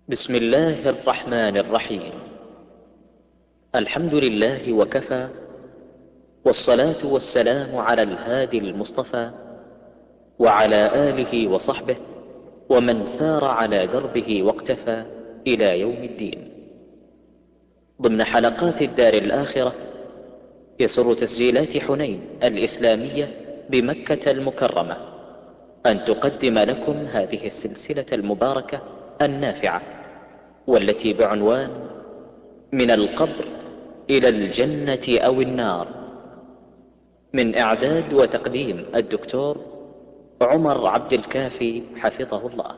بسم الله الرحمن الرحيم الحمد لله وكفى والصلاة والسلام على الهادي المصطفى وعلى آله وصحبه ومن سار على دربه واقتفى إلى يوم الدين ضمن حلقات الدار الآخرة يسر تسجيلات حنين الإسلامية بمكة المكرمة أن تقدم لكم هذه السلسلة المباركة النافعة والتي بعنوان من القبر إلى الجنة أو النار من إعداد وتقديم الدكتور عمر عبد الكافي حفظه الله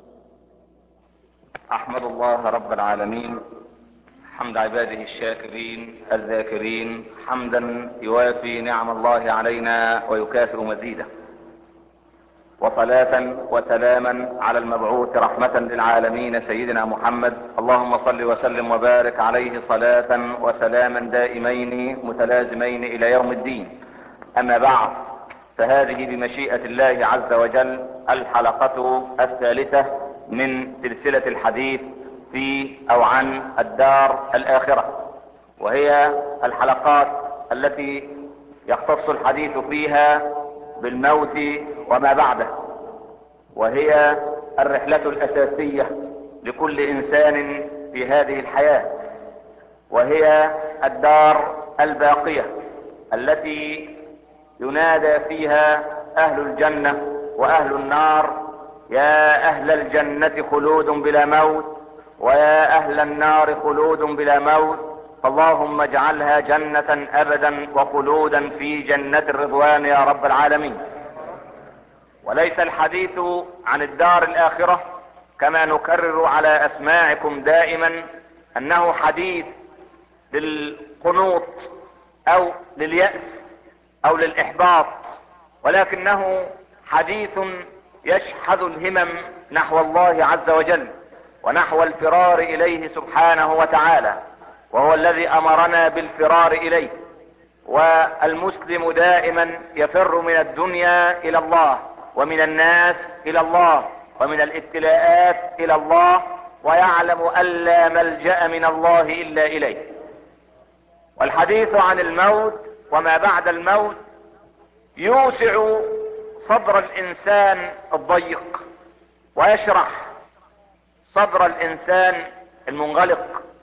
احمد الله رب العالمين حمد عباده الشاكرين الذاكرين حمدا يوافي نعم الله علينا ويكافئ مزيده وصلاة وسلاما على المبعوث رحمة للعالمين سيدنا محمد اللهم صل وسلم وبارك عليه صلاة وسلاما دائمين متلازمين الى يوم الدين اما بعد فهذه بمشيئة الله عز وجل الحلقة الثالثة من سلسلة الحديث في او عن الدار الاخرة وهي الحلقات التي يختص الحديث فيها بالموت وما بعده وهي الرحلة الاساسية لكل انسان في هذه الحياة وهي الدار الباقية التي ينادى فيها اهل الجنة واهل النار يا اهل الجنة خلود بلا موت ويا اهل النار خلود بلا موت اللهم اجعلها جنة ابدا وخلودا في جنة الرضوان يا رب العالمين وليس الحديث عن الدار الاخرة كما نكرر على اسماعكم دائما انه حديث للقنوط او لليأس او للاحباط ولكنه حديث يشحذ الهمم نحو الله عز وجل ونحو الفرار اليه سبحانه وتعالى وهو الذي امرنا بالفرار اليه والمسلم دائما يفر من الدنيا الى الله ومن الناس الى الله ومن الابتلاءات الى الله ويعلم ان لا ملجا من الله الا اليه والحديث عن الموت وما بعد الموت يوسع صدر الانسان الضيق ويشرح صدر الانسان المنغلق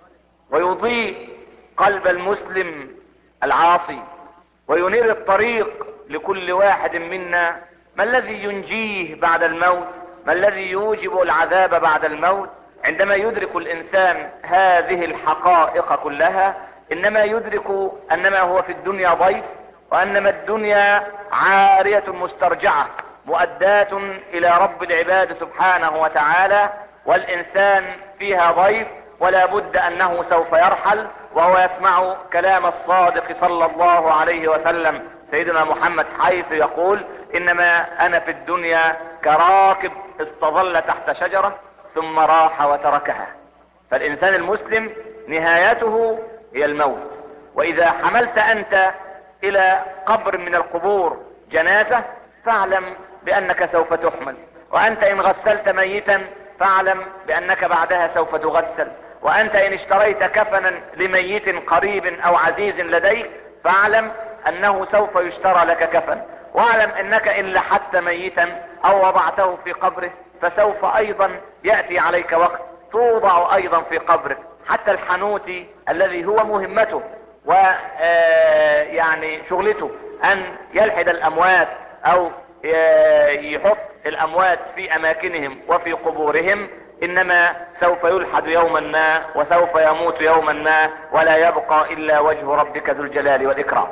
ويضيء قلب المسلم العاصي وينير الطريق لكل واحد منا ما الذي ينجيه بعد الموت ما الذي يوجب العذاب بعد الموت عندما يدرك الانسان هذه الحقائق كلها انما يدرك انما هو في الدنيا ضيف وانما الدنيا عارية مسترجعة مؤداة الى رب العباد سبحانه وتعالى والانسان فيها ضيف ولا بد انه سوف يرحل وهو يسمع كلام الصادق صلى الله عليه وسلم سيدنا محمد حيث يقول انما انا في الدنيا كراكب استظل تحت شجرة ثم راح وتركها فالانسان المسلم نهايته هي الموت واذا حملت انت الى قبر من القبور جنازة فاعلم بانك سوف تحمل وانت ان غسلت ميتا فاعلم بانك بعدها سوف تغسل وانت ان اشتريت كفنا لميت قريب او عزيز لديك فاعلم انه سوف يشترى لك كفن واعلم انك ان لحدت ميتا او وضعته في قبره فسوف ايضا يأتي عليك وقت توضع ايضا في قبرك حتى الحنوتي الذي هو مهمته و يعني شغلته ان يلحد الاموات او يحط الاموات في اماكنهم وفي قبورهم انما سوف يلحد يوما ما وسوف يموت يوما ما ولا يبقى الا وجه ربك ذو الجلال والاكرام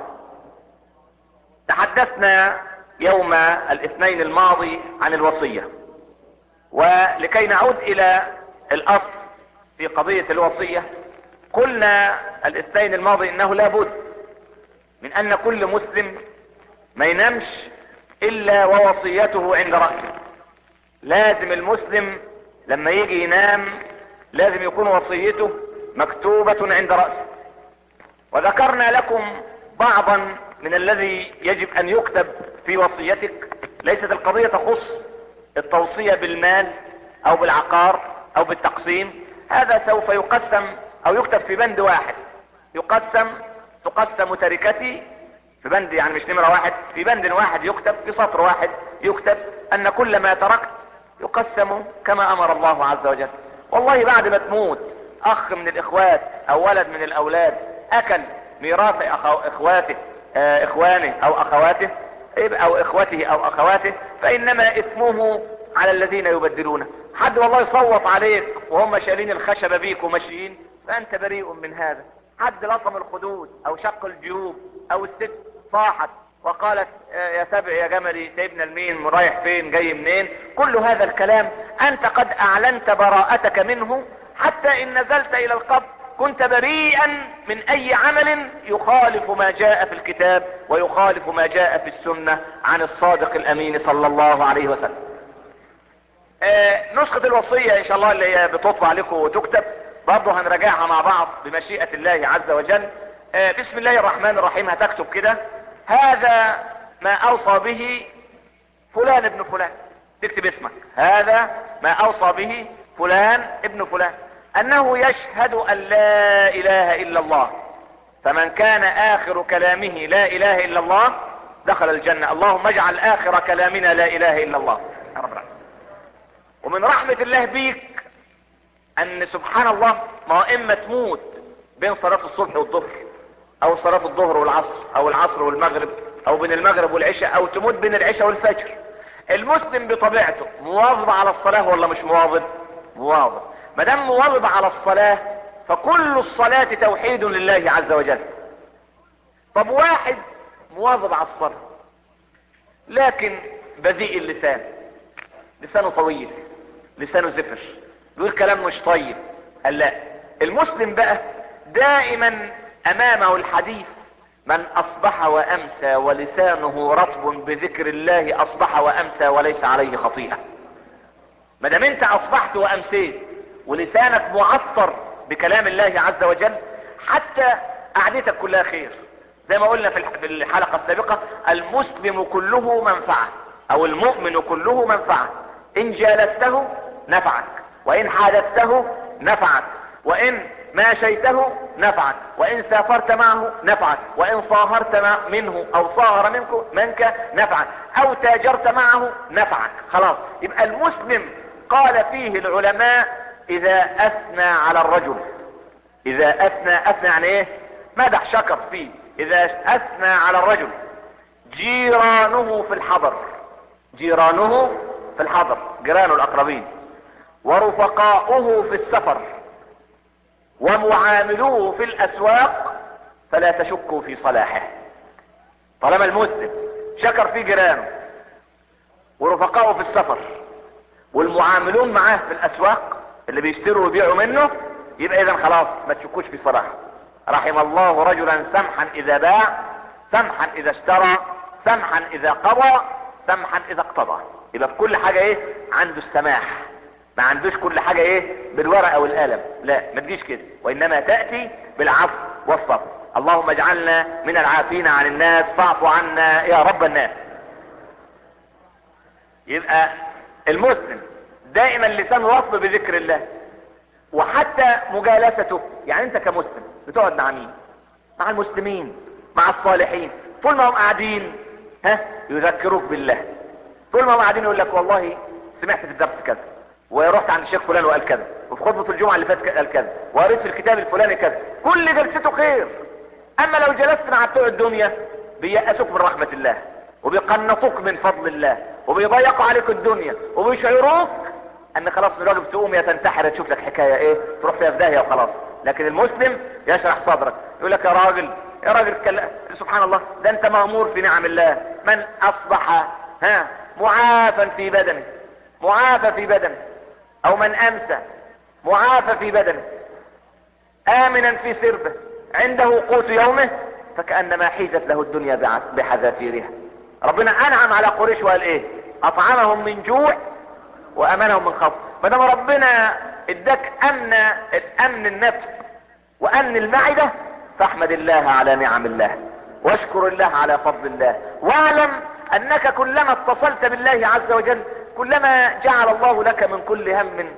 تحدثنا يوم الاثنين الماضي عن الوصية ولكي نعود الى الاصل في قضية الوصية قلنا الاثنين الماضي انه لابد من ان كل مسلم ما ينامش الا ووصيته عند رأسه لازم المسلم لما يجي ينام لازم يكون وصيته مكتوبة عند رأسه وذكرنا لكم بعضا من الذي يجب ان يكتب في وصيتك ليست القضية تخص التوصية بالمال او بالعقار او بالتقسيم هذا سوف يقسم او يكتب في بند واحد يقسم تقسم تركتي في بند يعني مش نمرة واحد في بند واحد يكتب في سطر واحد يكتب ان كل ما تركت يقسم كما امر الله عز وجل والله بعد ما تموت اخ من الاخوات او ولد من الاولاد اكل ميراث اخواته آه اخوانه او اخواته او اخوته او اخواته فانما اثمه على الذين يبدلونه حد والله يصوت عليك وهم شايلين الخشبة بيك وماشيين فانت بريء من هذا حد لطم الخدود او شق الجيوب او الست صاحت وقالت يا سبع يا جملي سيبنا المين رايح فين جاي منين كل هذا الكلام انت قد اعلنت براءتك منه حتى ان نزلت الى القبر كنت بريئا من اي عمل يخالف ما جاء في الكتاب ويخالف ما جاء في السنة عن الصادق الامين صلى الله عليه وسلم آه نسخة الوصية ان شاء الله اللي هي بتطبع لكم وتكتب برضه هنراجعها مع بعض بمشيئة الله عز وجل آه بسم الله الرحمن الرحيم هتكتب كده هذا ما اوصى به فلان ابن فلان تكتب اسمك هذا ما اوصى به فلان ابن فلان انه يشهد ان لا اله الا الله فمن كان اخر كلامه لا اله الا الله دخل الجنة اللهم اجعل اخر كلامنا لا اله الا الله يا رب العالمين ومن رحمة الله بيك ان سبحان الله ما اما تموت بين صلاة الصبح والظهر او صلاة الظهر والعصر او العصر والمغرب او بين المغرب والعشاء او تموت بين العشاء والفجر المسلم بطبيعته مواظب على الصلاة ولا مش مواظب مواظب ما دام مواظب على الصلاة فكل الصلاة توحيد لله عز وجل طب واحد مواظب على الصلاة لكن بذيء اللسان لسانه طويل لسانه زفر بيقول كلام مش طيب قال لا المسلم بقى دائما امامه الحديث من اصبح وامسى ولسانه رطب بذكر الله اصبح وامسى وليس عليه خطيئة ما دام انت اصبحت وامسيت ولسانك معطر بكلام الله عز وجل حتى قعدتك كلها خير زي ما قلنا في الحلقة السابقة المسلم كله منفعة او المؤمن كله منفعة ان جالسته نفعك وان حادثته نفعك وان ماشيته نفعك وان سافرت معه نفعك وان صاهرت منه او صاهر منك منك نفعك او تاجرت معه نفعك خلاص يبقى المسلم قال فيه العلماء اذا اثنى على الرجل اذا اثنى اثنى يعني ايه مدح شكر فيه اذا اثنى على الرجل جيرانه في الحضر جيرانه في الحضر جيرانه الاقربين ورفقاؤه في السفر ومعاملوه في الاسواق فلا تشكوا في صلاحه طالما المسلم شكر في جيرانه ورفقاؤه في السفر والمعاملون معاه في الاسواق اللي بيشتروا ويبيعوا منه يبقى اذا خلاص ما تشكوش في صلاحه رحم الله رجلا سمحا اذا باع سمحا اذا اشترى سمحا اذا قضى سمحا اذا اقتضى يبقى في كل حاجة ايه عنده السماح ما عندوش كل حاجة ايه بالورقة والقلم لا ما تجيش كده وانما تأتي بالعفو والصبر اللهم اجعلنا من العافين عن الناس فاعف عنا يا رب الناس يبقى المسلم دائما لسانه رطب بذكر الله وحتى مجالسته يعني انت كمسلم بتقعد مع مين مع المسلمين مع الصالحين طول ما هم قاعدين ها يذكروك بالله طول ما هم قاعدين يقول لك والله سمعت في الدرس كذا ورحت عند الشيخ فلان وقال كذا وفي خطبة الجمعة اللي فاتت قال كذا وقريت في الكتاب الفلاني كذا كل جلسته خير اما لو جلست مع بتوع الدنيا بيأسوك من رحمة الله وبيقنطوك من فضل الله وبيضيقوا عليك الدنيا وبيشعروك ان خلاص من الواجب تقوم يا تنتحر تشوف لك حكاية ايه تروح فيها في داهية وخلاص لكن المسلم يشرح صدرك يقول لك يا راجل يا راجل تكلم سبحان الله ده انت مأمور في نعم الله من اصبح ها معافا في بدنه معافى في بدنه او من امسى معافى في بدنه امنا في سربه عنده قوت يومه فكأنما حيزت له الدنيا بحذافيرها ربنا انعم على قريش وقال ايه اطعمهم من جوع وامنهم من خوف فدام ربنا اداك امن امن النفس وامن المعدة فاحمد الله على نعم الله واشكر الله على فضل الله واعلم انك كلما اتصلت بالله عز وجل كلما جعل الله لك من كل هم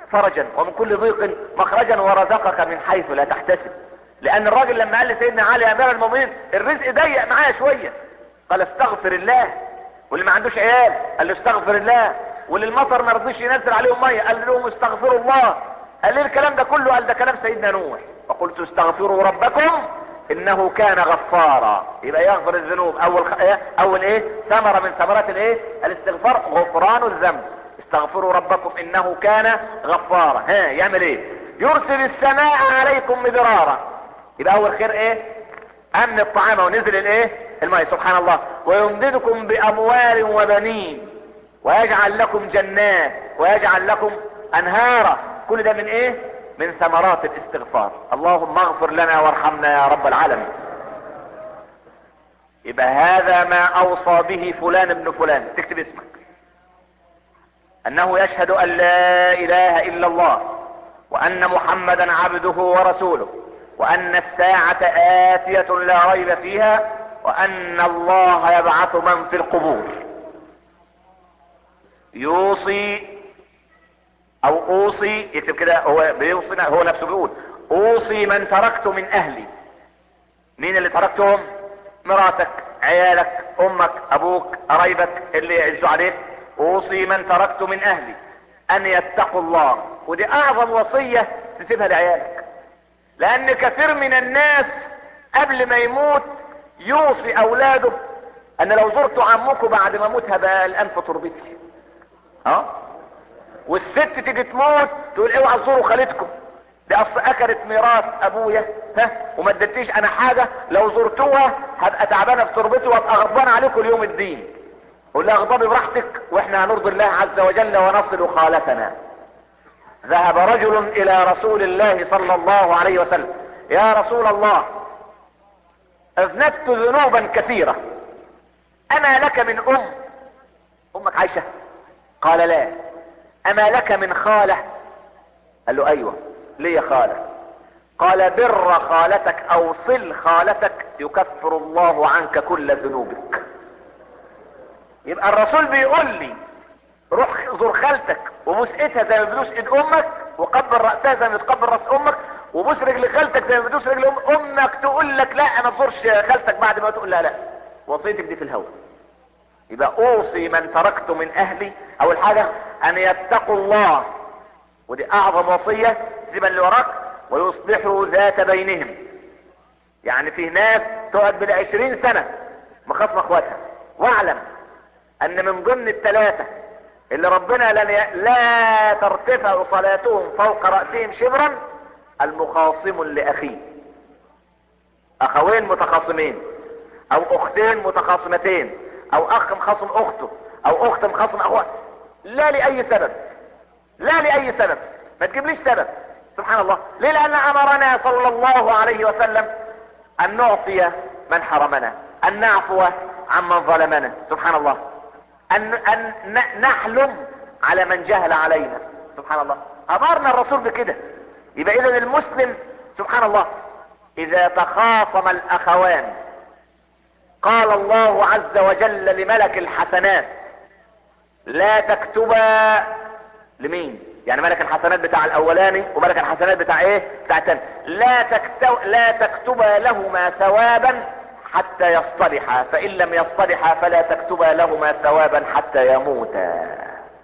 فرجا ومن كل ضيق مخرجا ورزقك من حيث لا تحتسب لان الراجل لما قال لسيدنا علي يا امير المؤمنين الرزق ضيق معايا شويه قال استغفر الله واللي ما عندوش عيال قال له استغفر الله واللي المطر ما رضيش ينزل عليهم ميه قال لهم استغفروا الله قال ليه الكلام ده كله قال ده كلام سيدنا نوح وقلت استغفروا ربكم انه كان غفارا يبقى يغفر الذنوب اول خ... إيه؟ اول ايه ثمرة من ثمرات الايه الاستغفار غفران الذنب استغفروا ربكم انه كان غفارا ها يعمل ايه يرسل السماء عليكم مدرارا يبقى اول خير ايه امن الطعام ونزل الايه الماء سبحان الله ويمددكم باموال وبنين ويجعل لكم جنات ويجعل لكم انهارا كل ده من ايه من ثمرات الاستغفار اللهم اغفر لنا وارحمنا يا رب العالمين يبقى هذا ما اوصى به فلان ابن فلان تكتب اسمك انه يشهد ان لا اله الا الله وان محمدا عبده ورسوله وان الساعة اتية لا ريب فيها وان الله يبعث من في القبور يوصي او اوصي يكتب كده هو بيوصي هو نفسه بيقول اوصي من تركت من اهلي مين اللي تركتهم مراتك عيالك امك ابوك قرايبك اللي يعزوا عليك اوصي من تركت من اهلي ان يتقوا الله ودي اعظم وصية تسيبها لعيالك لان كثير من الناس قبل ما يموت يوصي اولاده ان لو زرت عمكم بعد ما اموت هبقى الان في تربتي اه والست تيجي تموت تقول اوعى تزوروا خالتكم دي اصل اكلت ميراث ابويا ها وما ادتنيش انا حاجه لو زرتوها هبقى تعبانه في تربتي وابقى غضبان عليكم اليوم الدين قول لها اغضبي براحتك واحنا هنرضي الله عز وجل ونصل خالتنا ذهب رجل الى رسول الله صلى الله عليه وسلم يا رسول الله اذنبت ذنوبا كثيره اما لك من ام امك عايشه قال لا اما لك من خالة قال له ايوه ليه خالة قال بر خالتك او صل خالتك يكفر الله عنك كل ذنوبك يبقى الرسول بيقول لي روح زور خالتك وبوس ايدها زي ما بتبوس ايد امك وقبل راسها زي ما بتقبل راس امك وبوس رجل خالتك زي ما بتبوس رجل أم امك تقول لك لا انا تزورش خالتك بعد ما تقول لا لا وصيتك دي في الهوى يبقى اوصي من تركت من اهلي اول حاجة ان يتقوا الله ودي اعظم وصية سيبا اللي وراك ويصلحوا ذات بينهم يعني في ناس تقعد بالعشرين سنة مخاصمة اخواتها واعلم ان من ضمن الثلاثة اللي ربنا لن ي... لا ترتفع صلاتهم فوق رأسهم شبرا المخاصم لاخيه اخوين متخاصمين او اختين متخاصمتين او اخ مخاصم اخته او اخت مخاصم اخوها لا لاي سبب لا لاي سبب ما تجيبليش سبب سبحان الله ليه لان امرنا صلى الله عليه وسلم ان نعطي من حرمنا ان نعفو عمن ظلمنا سبحان الله ان, أن نحلم على من جهل علينا سبحان الله امرنا الرسول بكده يبقى اذا المسلم سبحان الله اذا تخاصم الاخوان قال الله عز وجل لملك الحسنات لا تكتبا لمين يعني ملك الحسنات بتاع الاولاني وملك الحسنات بتاع ايه بتاع التاني لا تكتب لا تكتبا لهما ثوابا حتى يصطلحا فان لم يصطلحا فلا تكتبا لهما ثوابا حتى يموتا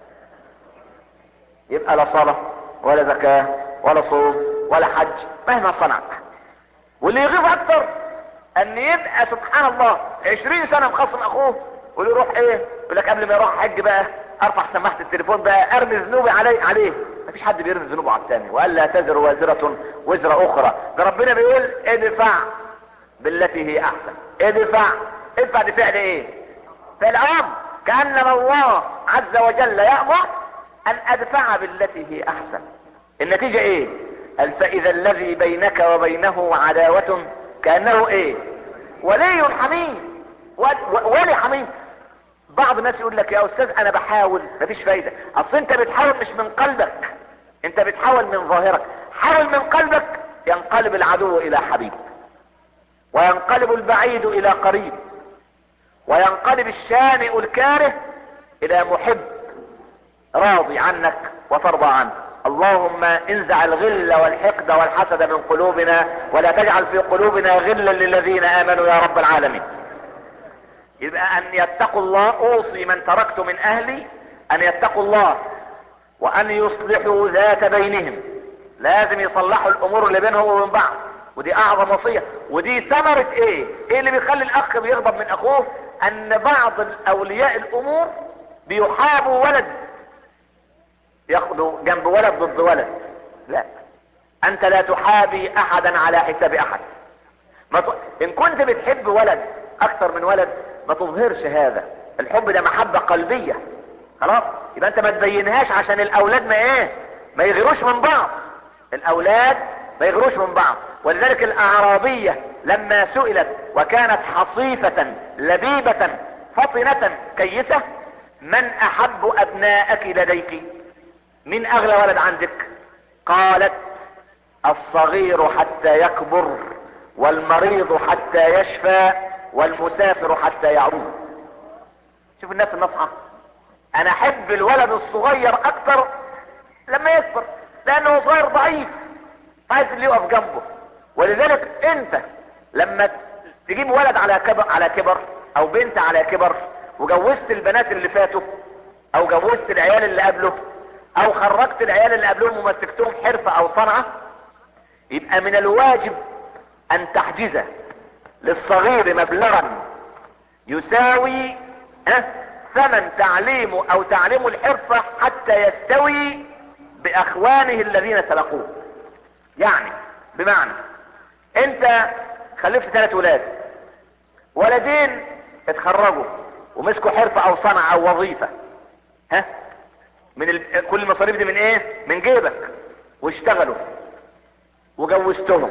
يبقى لا صلاة ولا زكاة ولا صوم ولا حج مهما صنعت واللي يغيظ اكتر ان يبقى سبحان الله عشرين سنة مخصم اخوه واللي يروح ايه يقول لك قبل ما يروح حج بقى ارفع سماعة التليفون بقى ارمي ذنوبي علي عليه مفيش حد بيرمي ذنوبه على التاني وقال لا تزر وازرة وزر اخرى ده ربنا بيقول ادفع بالتي هي احسن ادفع ادفع دي فعل ايه فعل امر كانما الله عز وجل يامر ان ادفع بالتي هي احسن النتيجة ايه قال فاذا الذي بينك وبينه عداوة كانه ايه ولي حميم ولي حميم بعض الناس يقول لك يا استاذ انا بحاول مفيش فايدة اصل انت بتحاول مش من قلبك انت بتحاول من ظاهرك حاول من قلبك ينقلب العدو الى حبيب وينقلب البعيد الى قريب وينقلب الشانئ الكاره الى محب راضي عنك وترضى عنه اللهم انزع الغل والحقد والحسد من قلوبنا ولا تجعل في قلوبنا غلا للذين امنوا يا رب العالمين يبقى ان يتقوا الله اوصي من تركت من اهلي ان يتقوا الله وان يصلحوا ذات بينهم لازم يصلحوا الامور اللي بينهم وبين بعض ودي اعظم وصية ودي ثمرة ايه ايه اللي بيخلي الاخ بيغضب من اخوه ان بعض الاولياء الامور بيحابوا ولد ياخدوا جنب ولد ضد ولد لا انت لا تحابي احدا على حساب احد ما ت... ان كنت بتحب ولد اكتر من ولد ما تظهرش هذا الحب ده محبة قلبية خلاص يبقى انت ما تبينهاش عشان الاولاد ما ايه ما يغيروش من بعض الاولاد ما يغيروش من بعض ولذلك الاعرابية لما سئلت وكانت حصيفة لبيبة فطنة كيسة من احب ابناءك لديك من اغلى ولد عندك قالت الصغير حتى يكبر والمريض حتى يشفى والمسافر حتى يعود شوف الناس النصحة انا احب الولد الصغير اكتر لما يكبر لانه صغير ضعيف عايز اللي يقف جنبه ولذلك انت لما تجيب ولد على كبر على كبر او بنت على كبر وجوزت البنات اللي فاتوا او جوزت العيال اللي قبله او خرجت العيال اللي قبلهم ومسكتهم حرفة او صنعة يبقى من الواجب ان تحجز للصغير مبلغا يساوي ها ثمن تعليمه او تعليم الحرفة حتى يستوي باخوانه الذين سبقوه يعني بمعنى انت خلفت ثلاث ولاد ولدين اتخرجوا ومسكوا حرفة او صنعة او وظيفة ها من ال... كل المصاريف دي من ايه من جيبك واشتغلوا وجوزتهم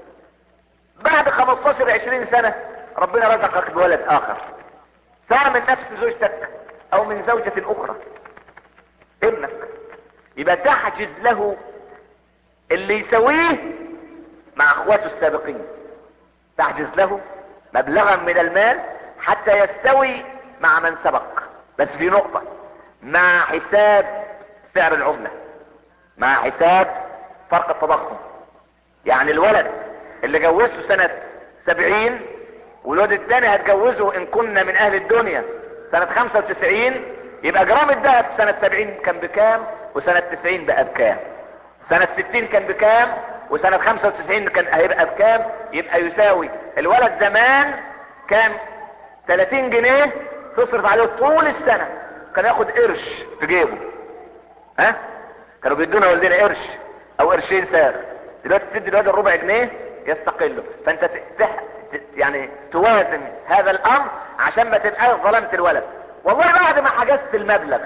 بعد 15 20 سنة ربنا رزقك بولد اخر سواء من نفس زوجتك او من زوجة اخرى ابنك يبقى تحجز له اللي يسويه مع اخواته السابقين تحجز له مبلغا من المال حتى يستوي مع من سبق بس في نقطة مع حساب سعر العملة مع حساب فرق التضخم يعني الولد اللي جوزته سنة سبعين والولد الثاني هتجوزه ان كنا من اهل الدنيا سنة خمسة وتسعين يبقى جرام الذهب سنة سبعين كان بكام وسنة تسعين بقى بكام سنة ستين كان بكام وسنة خمسة وتسعين كان هيبقى بكام يبقى يساوي الولد زمان كان 30 جنيه تصرف عليه طول السنة كان ياخد قرش في جيبه ها كانوا بيدونا والدينا قرش او قرشين ساغ دلوقتي تدي الواد الربع جنيه يستقله فانت تح... يعني توازن هذا الامر عشان ما تبقاش ظلمت الولد والله بعد ما حجزت المبلغ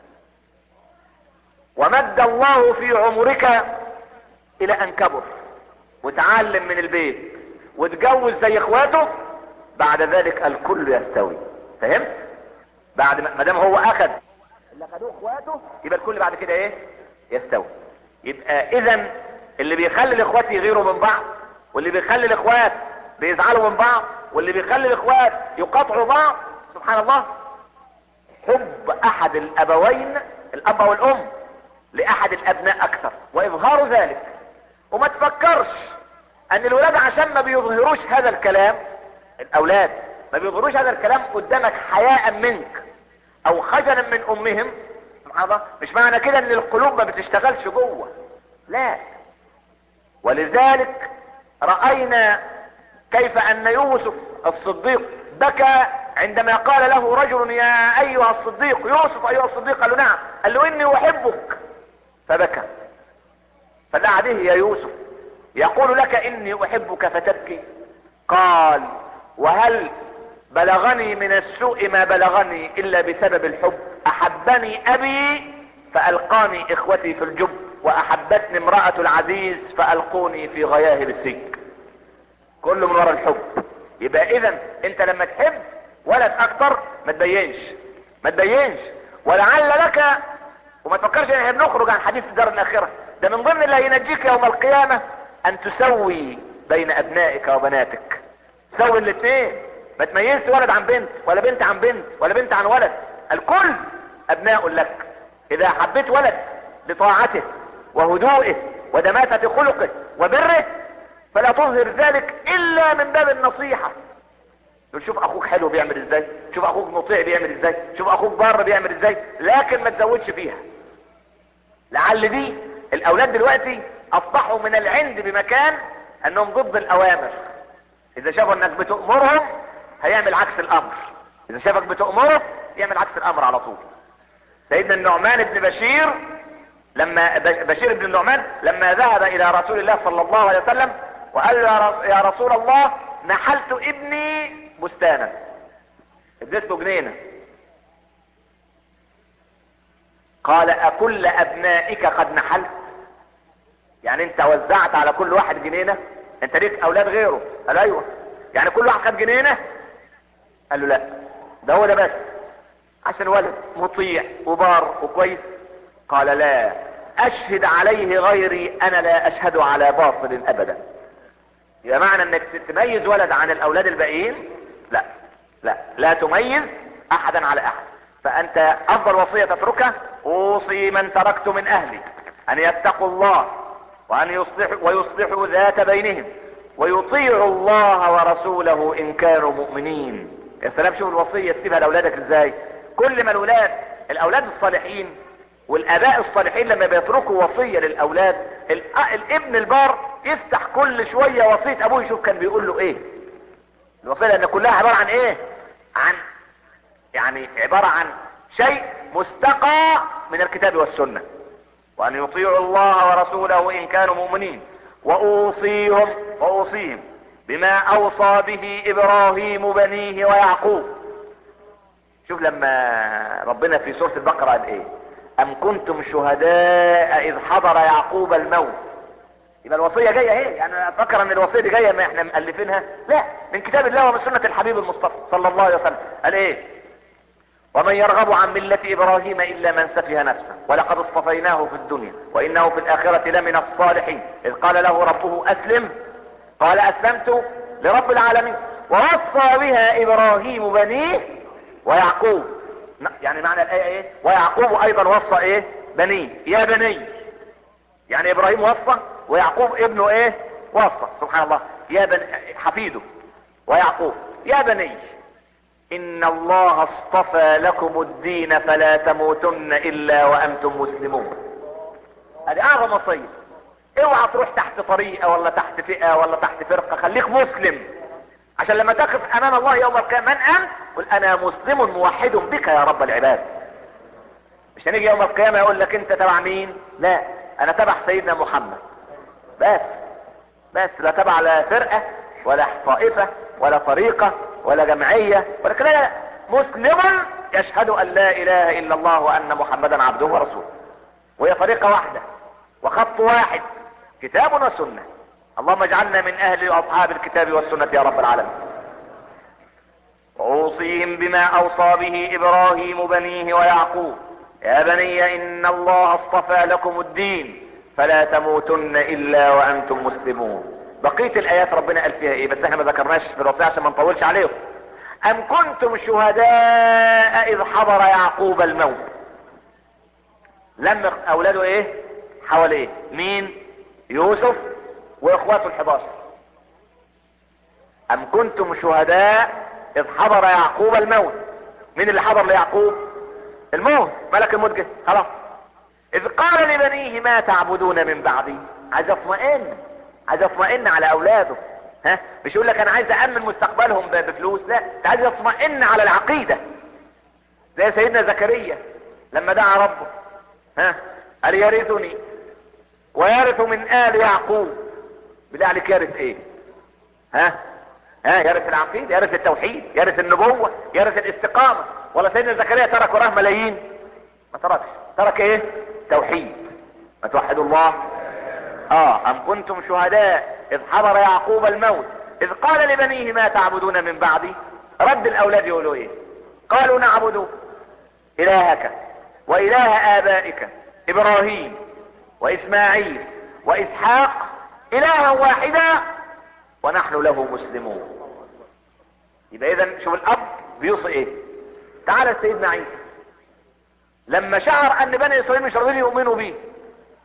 ومد الله في عمرك الى ان كبر وتعلم من البيت وتجوز زي اخواته بعد ذلك الكل يستوي فهمت بعد ما دام هو اخذ اللي اخذوه اخواته يبقى الكل بعد كده ايه يستوي يبقى اذا اللي بيخلي الاخوات يغيروا من بعض واللي بيخلي الاخوات بيزعلوا من بعض واللي بيخلي الاخوات يقاطعوا بعض سبحان الله حب احد الابوين الاب او الام لاحد الابناء اكثر واظهار ذلك وما تفكرش ان الولاد عشان ما بيظهروش هذا الكلام الاولاد ما بيظهروش هذا الكلام قدامك حياء منك او خجلا من امهم سبحان الله مش معنى كده ان القلوب ما بتشتغلش جوه لا ولذلك رأينا كيف ان يوسف الصديق بكى عندما قال له رجل يا ايها الصديق يوسف ايها الصديق قال له نعم قال له اني احبك فبكى فدعا به يا يوسف يقول لك اني احبك فتبكي قال وهل بلغني من السوء ما بلغني الا بسبب الحب احبني ابي فالقاني اخوتي في الجب واحبتني امرأة العزيز فالقوني في غياهب السجن كله من وراء الحب يبقى اذا انت لما تحب ولد اكتر ما تبينش ما تبينش ولعل لك وما تفكرش ان احنا بنخرج عن حديث الدار الاخرة ده من ضمن اللي هينجيك يوم القيامة ان تسوي بين ابنائك وبناتك سوي الاثنين ما تميزش ولد عن بنت ولا بنت عن بنت ولا بنت عن ولد الكل ابناء لك اذا حبيت ولد لطاعته وهدوئه ودماثة خلقه وبره فلا تظهر ذلك الا من باب النصيحة تقول شوف اخوك حلو بيعمل ازاي شوف اخوك مطيع بيعمل ازاي شوف اخوك بار بيعمل ازاي لكن ما تزودش فيها لعل دي الاولاد دلوقتي اصبحوا من العند بمكان انهم ضد الاوامر اذا شافوا انك بتأمرهم هيعمل عكس الامر اذا شافك بتأمره يعمل عكس الامر على طول سيدنا النعمان بن بشير لما بشير بن النعمان لما ذهب الى رسول الله صلى الله عليه وسلم وقال له يا رسول الله نحلت ابني بستانا اديت له جنينه قال اكل ابنائك قد نحلت يعني انت وزعت على كل واحد جنينه انت ليك اولاد غيره قال ايوه يعني كل واحد خد جنينه قال له لا ده هو ده بس عشان ولد مطيع وبار وكويس قال لا اشهد عليه غيري انا لا اشهد على باطل ابدا يبقى معنى انك تميز ولد عن الاولاد الباقيين لا لا لا تميز احدا على احد فانت افضل وصية تتركها اوصي من تركت من اهلي ان يتقوا الله وان يصلحوا ويصلحوا ذات بينهم ويطيعوا الله ورسوله ان كانوا مؤمنين يا سلام شوف الوصية تسيبها لاولادك ازاي كل ما الاولاد الاولاد الصالحين والاباء الصالحين لما بيتركوا وصية للاولاد الابن البار يفتح كل شوية وصية ابوه يشوف كان بيقول له ايه الوصية لان كلها عبارة عن ايه عن يعني عبارة عن شيء مستقى من الكتاب والسنة وان يطيعوا الله ورسوله ان كانوا مؤمنين واوصيهم واوصيهم بما اوصى به ابراهيم بنيه ويعقوب شوف لما ربنا في سورة البقرة قال ايه ام كنتم شهداء اذ حضر يعقوب الموت يبقى الوصية جاية اهي يعني افكر ان الوصية دي جاية ما احنا مؤلفينها لا من كتاب الله ومن سنة الحبيب المصطفى صلى الله عليه وسلم قال ايه ومن يرغب عن ملة ابراهيم الا من سفه نفسه ولقد اصطفيناه في الدنيا وانه في الاخرة لمن الصالحين اذ قال له ربه اسلم قال اسلمت لرب العالمين ووصى بها ابراهيم بنيه ويعقوب يعني معنى الايه ايه ويعقوب ايضا وصى ايه بنيه يا بني يعني ابراهيم وصى ويعقوب ابنه ايه وصى سبحان الله يا بني حفيده ويعقوب يا بني ان الله اصطفى لكم الدين فلا تموتن الا وانتم مسلمون هذه اعظم وصيه اوعى تروح تحت طريقه ولا تحت فئه ولا تحت فرقه خليك مسلم عشان لما تقف امام الله يوم القيامه من انت قل انا مسلم موحد بك يا رب العباد مش هنيجي يوم القيامه يقول لك انت تبع مين لا انا تبع سيدنا محمد بس بس لا تبع لا فرقه ولا طائفه ولا طريقه ولا جمعيه ولا كده لا مسلم يشهد ان لا اله الا الله وان محمدا عبده ورسوله وهي طريقه واحده وخط واحد كتاب وسنه اللهم اجعلنا من اهل اصحاب الكتاب والسنة يا رب العالمين اوصيهم بما اوصى به ابراهيم بنيه ويعقوب يا بني ان الله اصطفى لكم الدين فلا تموتن الا وانتم مسلمون بقية الايات ربنا قال فيها ايه بس احنا ما ذكرناش في الوصية عشان ما نطولش عليهم ام كنتم شهداء اذ حضر يعقوب الموت لم اولاده ايه حواليه مين يوسف واخواته الحداشر ام كنتم شهداء اذ حضر يعقوب الموت مين اللي حضر ليعقوب الموت ملك الموت جه خلاص اذ قال لبنيه ما تعبدون من بعدي عايز يطمئن عايز يطمئن على اولاده ها مش يقول لك انا عايز امن مستقبلهم بفلوس لا انت عايز يطمئن على العقيده زي سيدنا زكريا لما دعا ربه ها قال يرثني ويرث من ال يعقوب بالله عليك يرث ايه ها ها يرث العقيده يرث التوحيد يرث النبوه يرث الاستقامه ولا سيدنا زكريا ترك وراه ملايين ما تركش ترك ايه توحيد ما توحدوا الله اه ام كنتم شهداء اذ حضر يعقوب الموت اذ قال لبنيه ما تعبدون من بعدي رد الاولاد يقولوا ايه قالوا نعبد الهك واله ابائك ابراهيم واسماعيل واسحاق الها واحدا ونحن له مسلمون يبقى اذا شوف الاب بيوصي ايه تعالى سيدنا عيسى لما شعر ان بني اسرائيل مش راضيين يؤمنوا بيه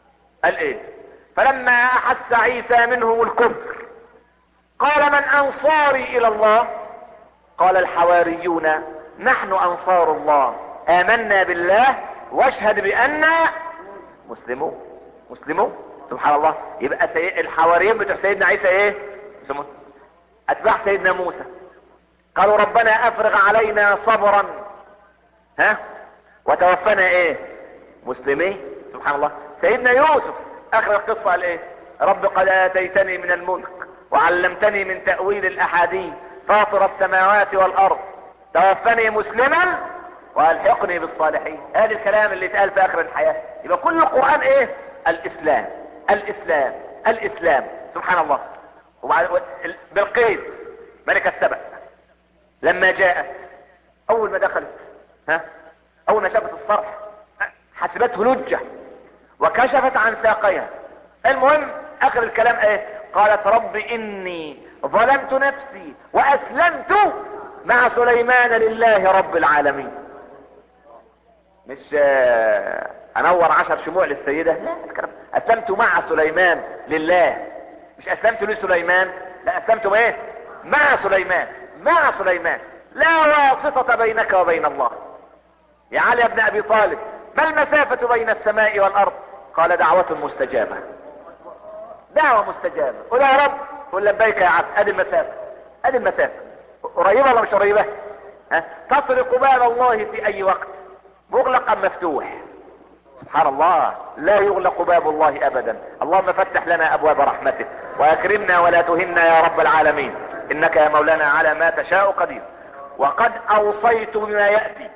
قال ايه فلما احس عيسى منهم الكفر قال من انصاري الى الله قال الحواريون نحن انصار الله امنا بالله واشهد باننا مسلمون مسلمون سبحان الله يبقى سي... الحواريين بتوع سيدنا عيسى ايه مسلمون اتباع سيدنا موسى قالوا ربنا افرغ علينا صبرا ها وتوفنا ايه مسلمين سبحان الله سيدنا يوسف اخر القصة قال ايه رب قد اتيتني من الملك وعلمتني من تأويل الاحاديث فاطر السماوات والارض توفني مسلما والحقني بالصالحين هذا الكلام اللي اتقال في اخر الحياة يبقى كل القرآن ايه الاسلام الاسلام الاسلام سبحان الله وبعد بلقيس ملكة سبأ لما جاءت اول ما دخلت ها اول ما شافت الصرح حسبته لجة وكشفت عن ساقيها المهم اخر الكلام ايه قالت رب اني ظلمت نفسي واسلمت مع سليمان لله رب العالمين مش آه، انور عشر شموع للسيدة لا الكلام اسلمت مع سليمان لله مش اسلمت لسليمان لا اسلمت ايه مع سليمان مع سليمان لا واسطة بينك وبين الله يا علي بن ابي طالب ما المسافة بين السماء والارض قال دعوة مستجابة دعوة مستجابة قل يا رب قل لبيك يا عبد ادي المسافة ادي المسافة قريبة ولا مش قريبة ها تطرق باب الله في اي وقت مغلق ام مفتوح سبحان الله لا يغلق باب الله ابدا اللهم فتح لنا ابواب رحمتك واكرمنا ولا تهنا يا رب العالمين انك يا مولانا على ما تشاء قدير وقد اوصيت بما يأتي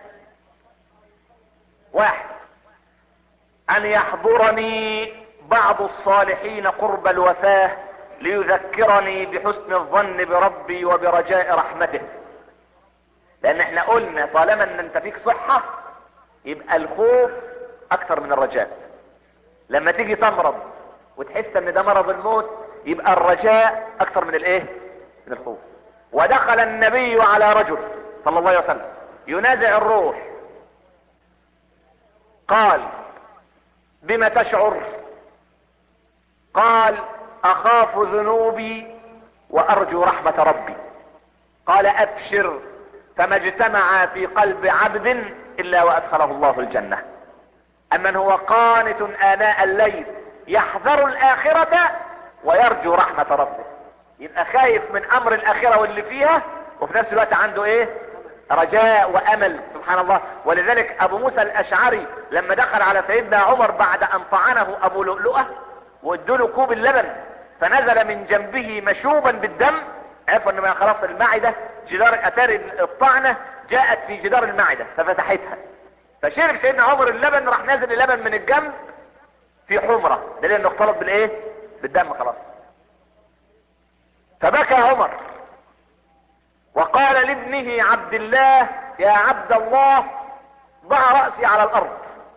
واحد ان يحضرني بعض الصالحين قرب الوفاة ليذكرني بحسن الظن بربي وبرجاء رحمته لان احنا قلنا طالما ان انت فيك صحة يبقى الخوف اكثر من الرجاء لما تيجي تمرض وتحس ان ده مرض الموت يبقى الرجاء اكثر من الايه من الخوف ودخل النبي على رجل صلى الله عليه وسلم ينازع الروح قال بما تشعر قال اخاف ذنوبي وارجو رحمة ربي قال ابشر فما اجتمع في قلب عبد الا وادخله الله الجنة اما هو قانت اناء الليل يحذر الاخرة ويرجو رحمة ربه يبقى خايف من امر الاخرة واللي فيها وفي نفس الوقت عنده ايه رجاء وامل سبحان الله ولذلك ابو موسى الاشعري لما دخل على سيدنا عمر بعد ان طعنه ابو لؤلؤة وادوله كوب اللبن فنزل من جنبه مشوبا بالدم عرفوا ان خلاص المعدة جدار اتاري الطعنة جاءت في جدار المعدة ففتحتها فشرب سيدنا عمر اللبن راح نازل اللبن من الجنب في حمرة دليل انه اختلط بالايه بالدم خلاص فبكى عمر وقال لابنه عبد الله يا عبد الله ضع رأسي على الارض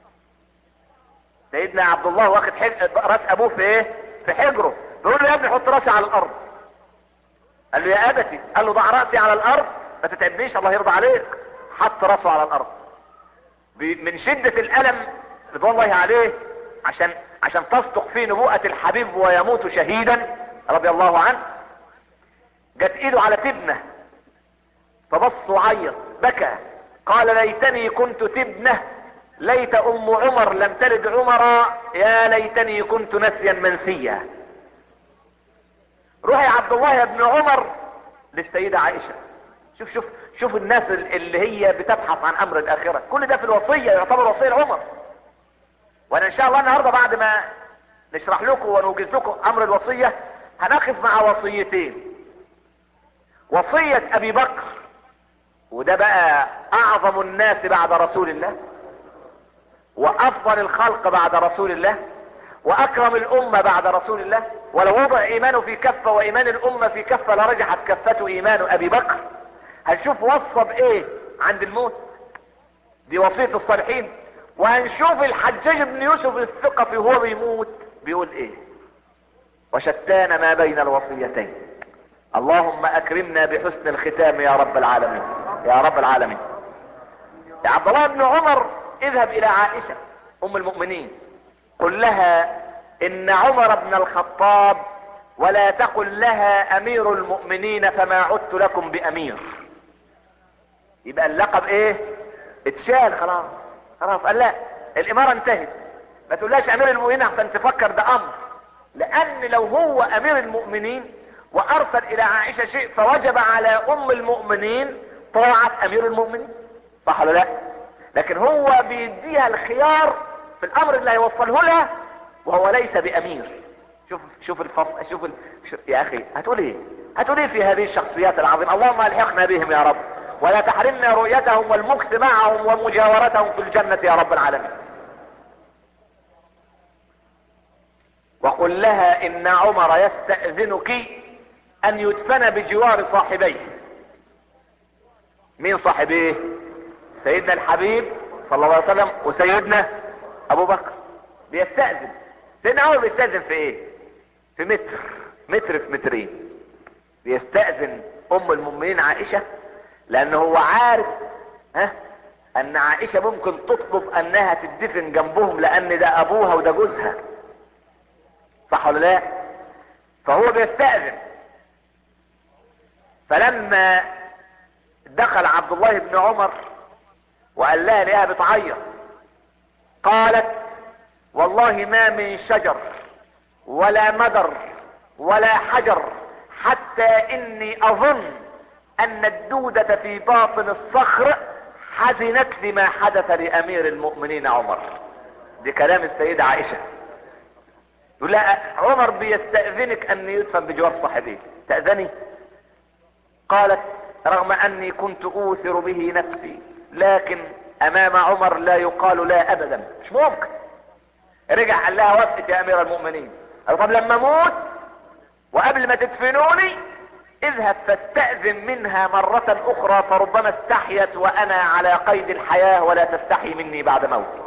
سيدنا عبد الله واخد راس ابوه في ايه في حجره بيقول له يا ابني حط راسي على الارض قال له يا ابتي قال له ضع راسي على الارض ما تتعبنيش الله يرضى عليك حط راسه على الارض من شدة الالم رضوان الله عليه عشان عشان تصدق في نبوءة الحبيب ويموت شهيدا رضي الله عنه جت ايده على تبنه فبص وعيط بكى قال ليتني كنت تبنه ليت ام عمر لم تلد عمرا يا ليتني كنت نسيا منسيا روح يا عبد الله يا ابن عمر للسيدة عائشة شوف شوف شوف الناس اللي هي بتبحث عن امر الاخرة كل ده في الوصية يعتبر وصية لعمر وانا ان شاء الله النهاردة بعد ما نشرح لكم ونوجز لكم امر الوصية هنقف مع وصيتين وصية ابي بكر وده بقى اعظم الناس بعد رسول الله وافضل الخلق بعد رسول الله واكرم الامة بعد رسول الله ولو وضع ايمانه في كفة وايمان الامة في كفة لرجحت كفته ايمان ابي بكر هنشوف وصى بايه عند الموت دي وصية الصالحين وهنشوف الحجاج بن يوسف الثقفي وهو بيموت بيقول ايه وشتان ما بين الوصيتين اللهم اكرمنا بحسن الختام يا رب العالمين يا رب العالمين يا عبد الله بن عمر اذهب الى عائشة ام المؤمنين قل لها ان عمر بن الخطاب ولا تقل لها امير المؤمنين فما عدت لكم بامير يبقى اللقب ايه اتشال خلاص خلاص قال لا الامارة انتهت ما تقولهاش امير المؤمنين احسن تفكر ده امر لان لو هو امير المؤمنين وارسل الى عائشة شيء فوجب على ام المؤمنين طاعة امير المؤمنين صح ولا لا لكن هو بيديها الخيار في الامر اللي هيوصله لها وهو ليس بامير شوف شوف الفصل شوف ال... شوف يا اخي هتقول ايه هتقول ايه في هذه الشخصيات العظيمة اللهم الحقنا بهم يا رب ولا تحرمنا رؤيتهم والمكث معهم ومجاورتهم في الجنة يا رب العالمين وقل لها ان عمر يستأذنك ان يدفن بجوار صاحبيه مين صاحبيه سيدنا الحبيب صلى الله عليه وسلم وسيدنا ابو بكر بيستأذن سيدنا عمر بيستأذن في ايه في متر متر في مترين بيستأذن ام المؤمنين عائشة لان هو عارف ها ان عائشة ممكن تطلب انها تدفن جنبهم لان ده ابوها وده جوزها صح ولا لا فهو بيستأذن فلما دخل عبد الله بن عمر وقال لها ليها بتعيط قالت والله ما من شجر ولا مدر ولا حجر حتى اني اظن ان الدودة في باطن الصخر حزنت لما حدث لامير المؤمنين عمر دي كلام السيدة عائشة يقول لها عمر بيستأذنك ان يدفن بجوار صاحبيه تأذني قالت رغم اني كنت اوثر به نفسي لكن امام عمر لا يقال لا ابدا مش ممكن رجع قال لها وافقت يا امير المؤمنين قال طب لما اموت وقبل ما تدفنوني اذهب فاستأذن منها مرة اخرى فربما استحيت وانا على قيد الحياة ولا تستحي مني بعد موتي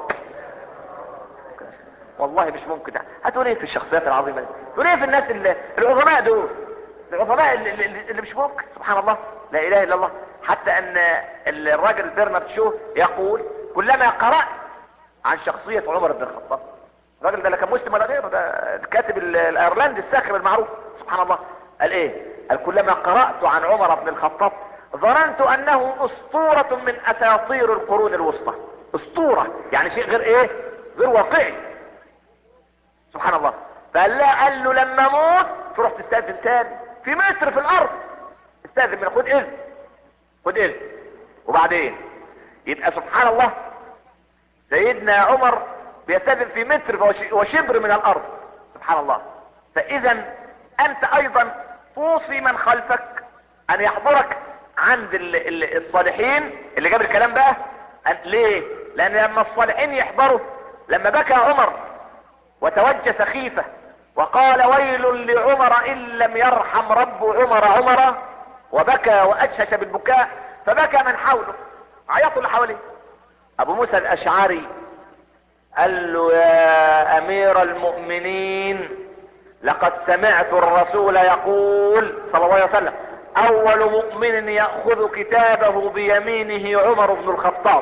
والله مش ممكن هتقول ايه في الشخصيات العظيمة دي تقول ايه في الناس اللي العظماء دول العظماء اللي, اللي, اللي مش ممكن سبحان الله لا اله الا الله حتى ان الراجل برنارد شو يقول كلما قرأت عن شخصية عمر بن الخطاب الراجل ده لا كان مسلم ولا غيره ده الكاتب الايرلندي الساخر المعروف سبحان الله قال ايه قال كلما قرأت عن عمر بن الخطاب ظننت انه اسطورة من اساطير القرون الوسطى اسطورة يعني شيء غير ايه غير واقعي سبحان الله فقال لا قال له لما اموت تروح تستأذن تاني في متر في الارض استأذن من خد اذن خد اذن وبعدين يبقى سبحان الله سيدنا عمر بيستأذن في متر وشبر من الارض سبحان الله فاذا انت ايضا توصي من خلفك ان يحضرك عند الصالحين اللي جاب الكلام بقى ليه لان لما الصالحين يحضروا لما بكى عمر وتوجس خيفة وقال ويل لعمر ان لم يرحم رب عمر عمر وبكى وادشش بالبكاء فبكى من حوله عيطوا اللي حواليه ابو موسى الاشعري قال له يا امير المؤمنين لقد سمعت الرسول يقول صلى الله عليه وسلم اول مؤمن يأخذ كتابه بيمينه عمر بن الخطاب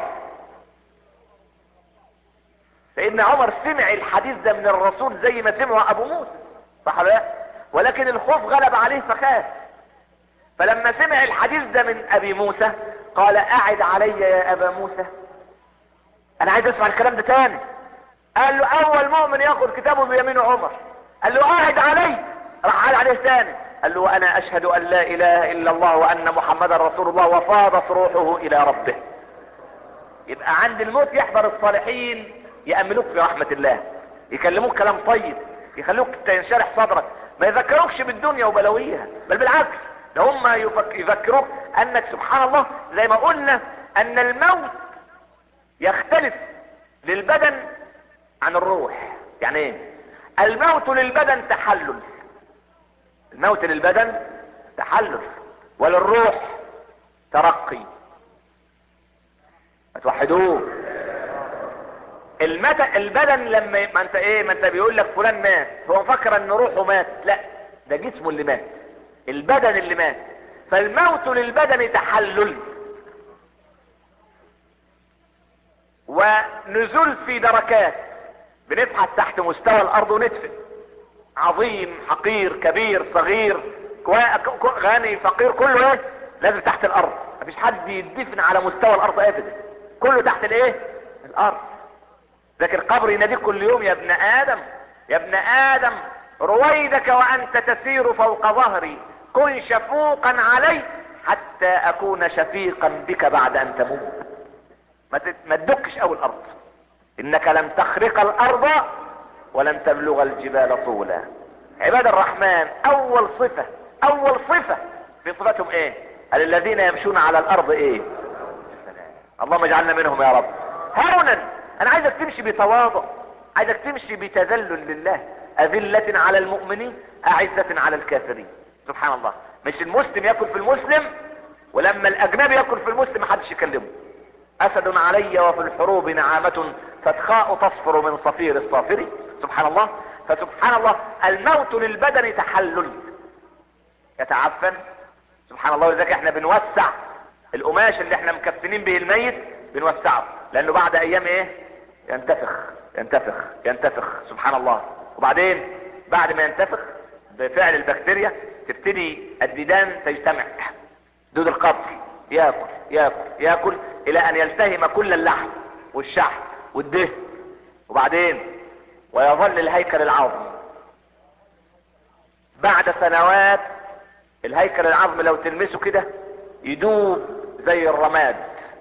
سيدنا عمر سمع الحديث ده من الرسول زي ما سمعه ابو موسى صح ولا لا ولكن الخوف غلب عليه فخاف فلما سمع الحديث ده من ابي موسى قال اعد علي يا ابا موسى انا عايز اسمع الكلام ده تاني قال له اول مؤمن ياخذ كتابه بيمين عمر قال له اعد علي راح عاد عليه تاني قال له وانا اشهد ان لا اله الا الله وان محمدا رسول الله وفاضت روحه الى ربه يبقى عند الموت يحضر الصالحين يأملوك في رحمة الله يكلموك كلام طيب يخلوك تنشرح صدرك ما يذكروكش بالدنيا وبلويها بل بالعكس ده هم يذكروك انك سبحان الله زي ما قلنا ان الموت يختلف للبدن عن الروح يعني ايه الموت للبدن تحلل الموت للبدن تحلل وللروح ترقي توحدوه المت... البدن لما ما انت ايه ما انت بيقول لك فلان مات هو مفكر ان روحه مات لا ده جسمه اللي مات البدن اللي مات فالموت للبدن تحلل ونزول في دركات بنبحث تحت مستوى الارض وندفن عظيم حقير كبير صغير غني فقير كله ايه لازم تحت الارض مفيش حد يدفن على مستوى الارض ابدا كله تحت الايه الارض لكن القبر يناديك كل يوم يا ابن ادم يا ابن ادم رويدك وانت تسير فوق ظهري كن شفوقا علي حتى اكون شفيقا بك بعد ان تموت ما تدكش اول الارض انك لن تخرق الارض ولن تبلغ الجبال طولا عباد الرحمن اول صفة اول صفة في صفتهم ايه قال الذين يمشون على الارض ايه اللهم اجعلنا منهم يا رب هونا انا عايزك تمشي بتواضع عايزك تمشي بتذلل لله اذلة على المؤمنين اعزة على الكافرين سبحان الله مش المسلم ياكل في المسلم ولما الاجنبي ياكل في المسلم محدش يكلمه اسد علي وفي الحروب نعامة فتخاء تصفر من صفير الصافر سبحان الله فسبحان الله الموت للبدن تحلل يتعفن سبحان الله ولذلك احنا بنوسع القماش اللي احنا مكفنين به الميت بنوسعه لانه بعد ايام ايه ينتفخ ينتفخ ينتفخ سبحان الله وبعدين بعد ما ينتفخ بفعل البكتيريا تبتدي الديدان تجتمع دود القبر ياكل ياكل ياكل الى ان يلتهم كل اللحم والشحم والدهن وبعدين ويظل الهيكل العظمي بعد سنوات الهيكل العظمي لو تلمسه كده يدوب زي الرماد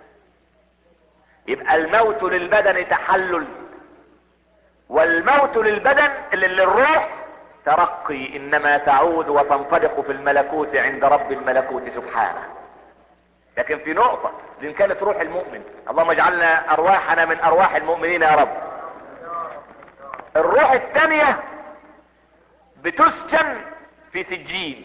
يبقى الموت للبدن تحلل والموت للبدن اللي للروح ترقي انما تعود وتنطلق في الملكوت عند رب الملكوت سبحانه لكن في نقطة لان كانت روح المؤمن اللهم اجعلنا ارواحنا من ارواح المؤمنين يا رب الروح الثانية بتسجن في سجين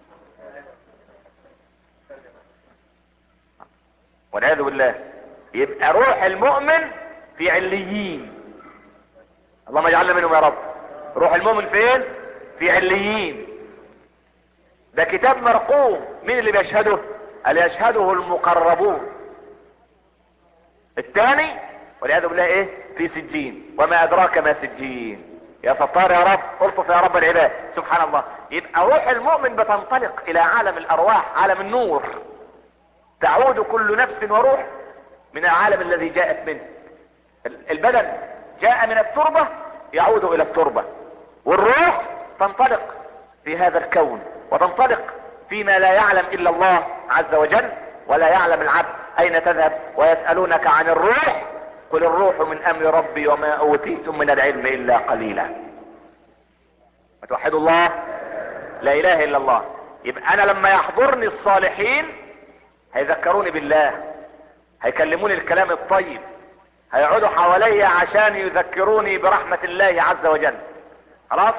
والعياذ بالله يبقى روح المؤمن في عليين اللهم اجعلنا منهم يا رب روح المؤمن فين في عليين ده كتاب مرقوم مين اللي بيشهده قال يشهده المقربون الثاني والعياذ بالله ايه في سجين وما ادراك ما سجين يا ستار يا رب الطف يا رب العباد سبحان الله يبقى روح المؤمن بتنطلق الى عالم الارواح عالم النور تعود كل نفس وروح من العالم الذي جاءت منه البدن جاء من التربة يعود الى التربة والروح تنطلق في هذا الكون وتنطلق فيما لا يعلم الا الله عز وجل ولا يعلم العبد اين تذهب ويسألونك عن الروح قل الروح من امر ربي وما اوتيتم من العلم الا قليلا وتوحدوا الله لا اله الا الله يبقى انا لما يحضرني الصالحين هيذكروني بالله هيكلموني الكلام الطيب هيقعدوا حواليا عشان يذكروني برحمة الله عز وجل خلاص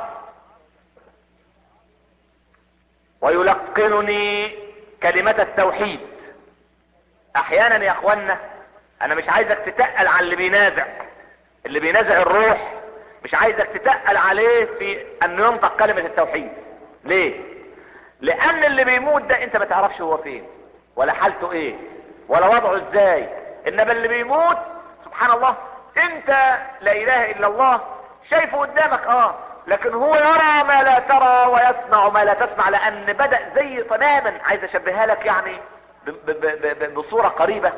ويلقنني كلمة التوحيد احيانا يا اخوانا انا مش عايزك تتقل على اللي بينازع اللي بينازع الروح مش عايزك تتقل عليه في انه ينطق كلمة التوحيد ليه لان اللي بيموت ده انت ما تعرفش هو فين ولا حالته ايه ولا وضعه ازاي انما اللي بيموت سبحان الله انت لا اله الا الله شايفه قدامك اه لكن هو يرى ما لا ترى ويسمع ما لا تسمع لان بدأ زي تماما عايز اشبهها لك يعني بصورة قريبة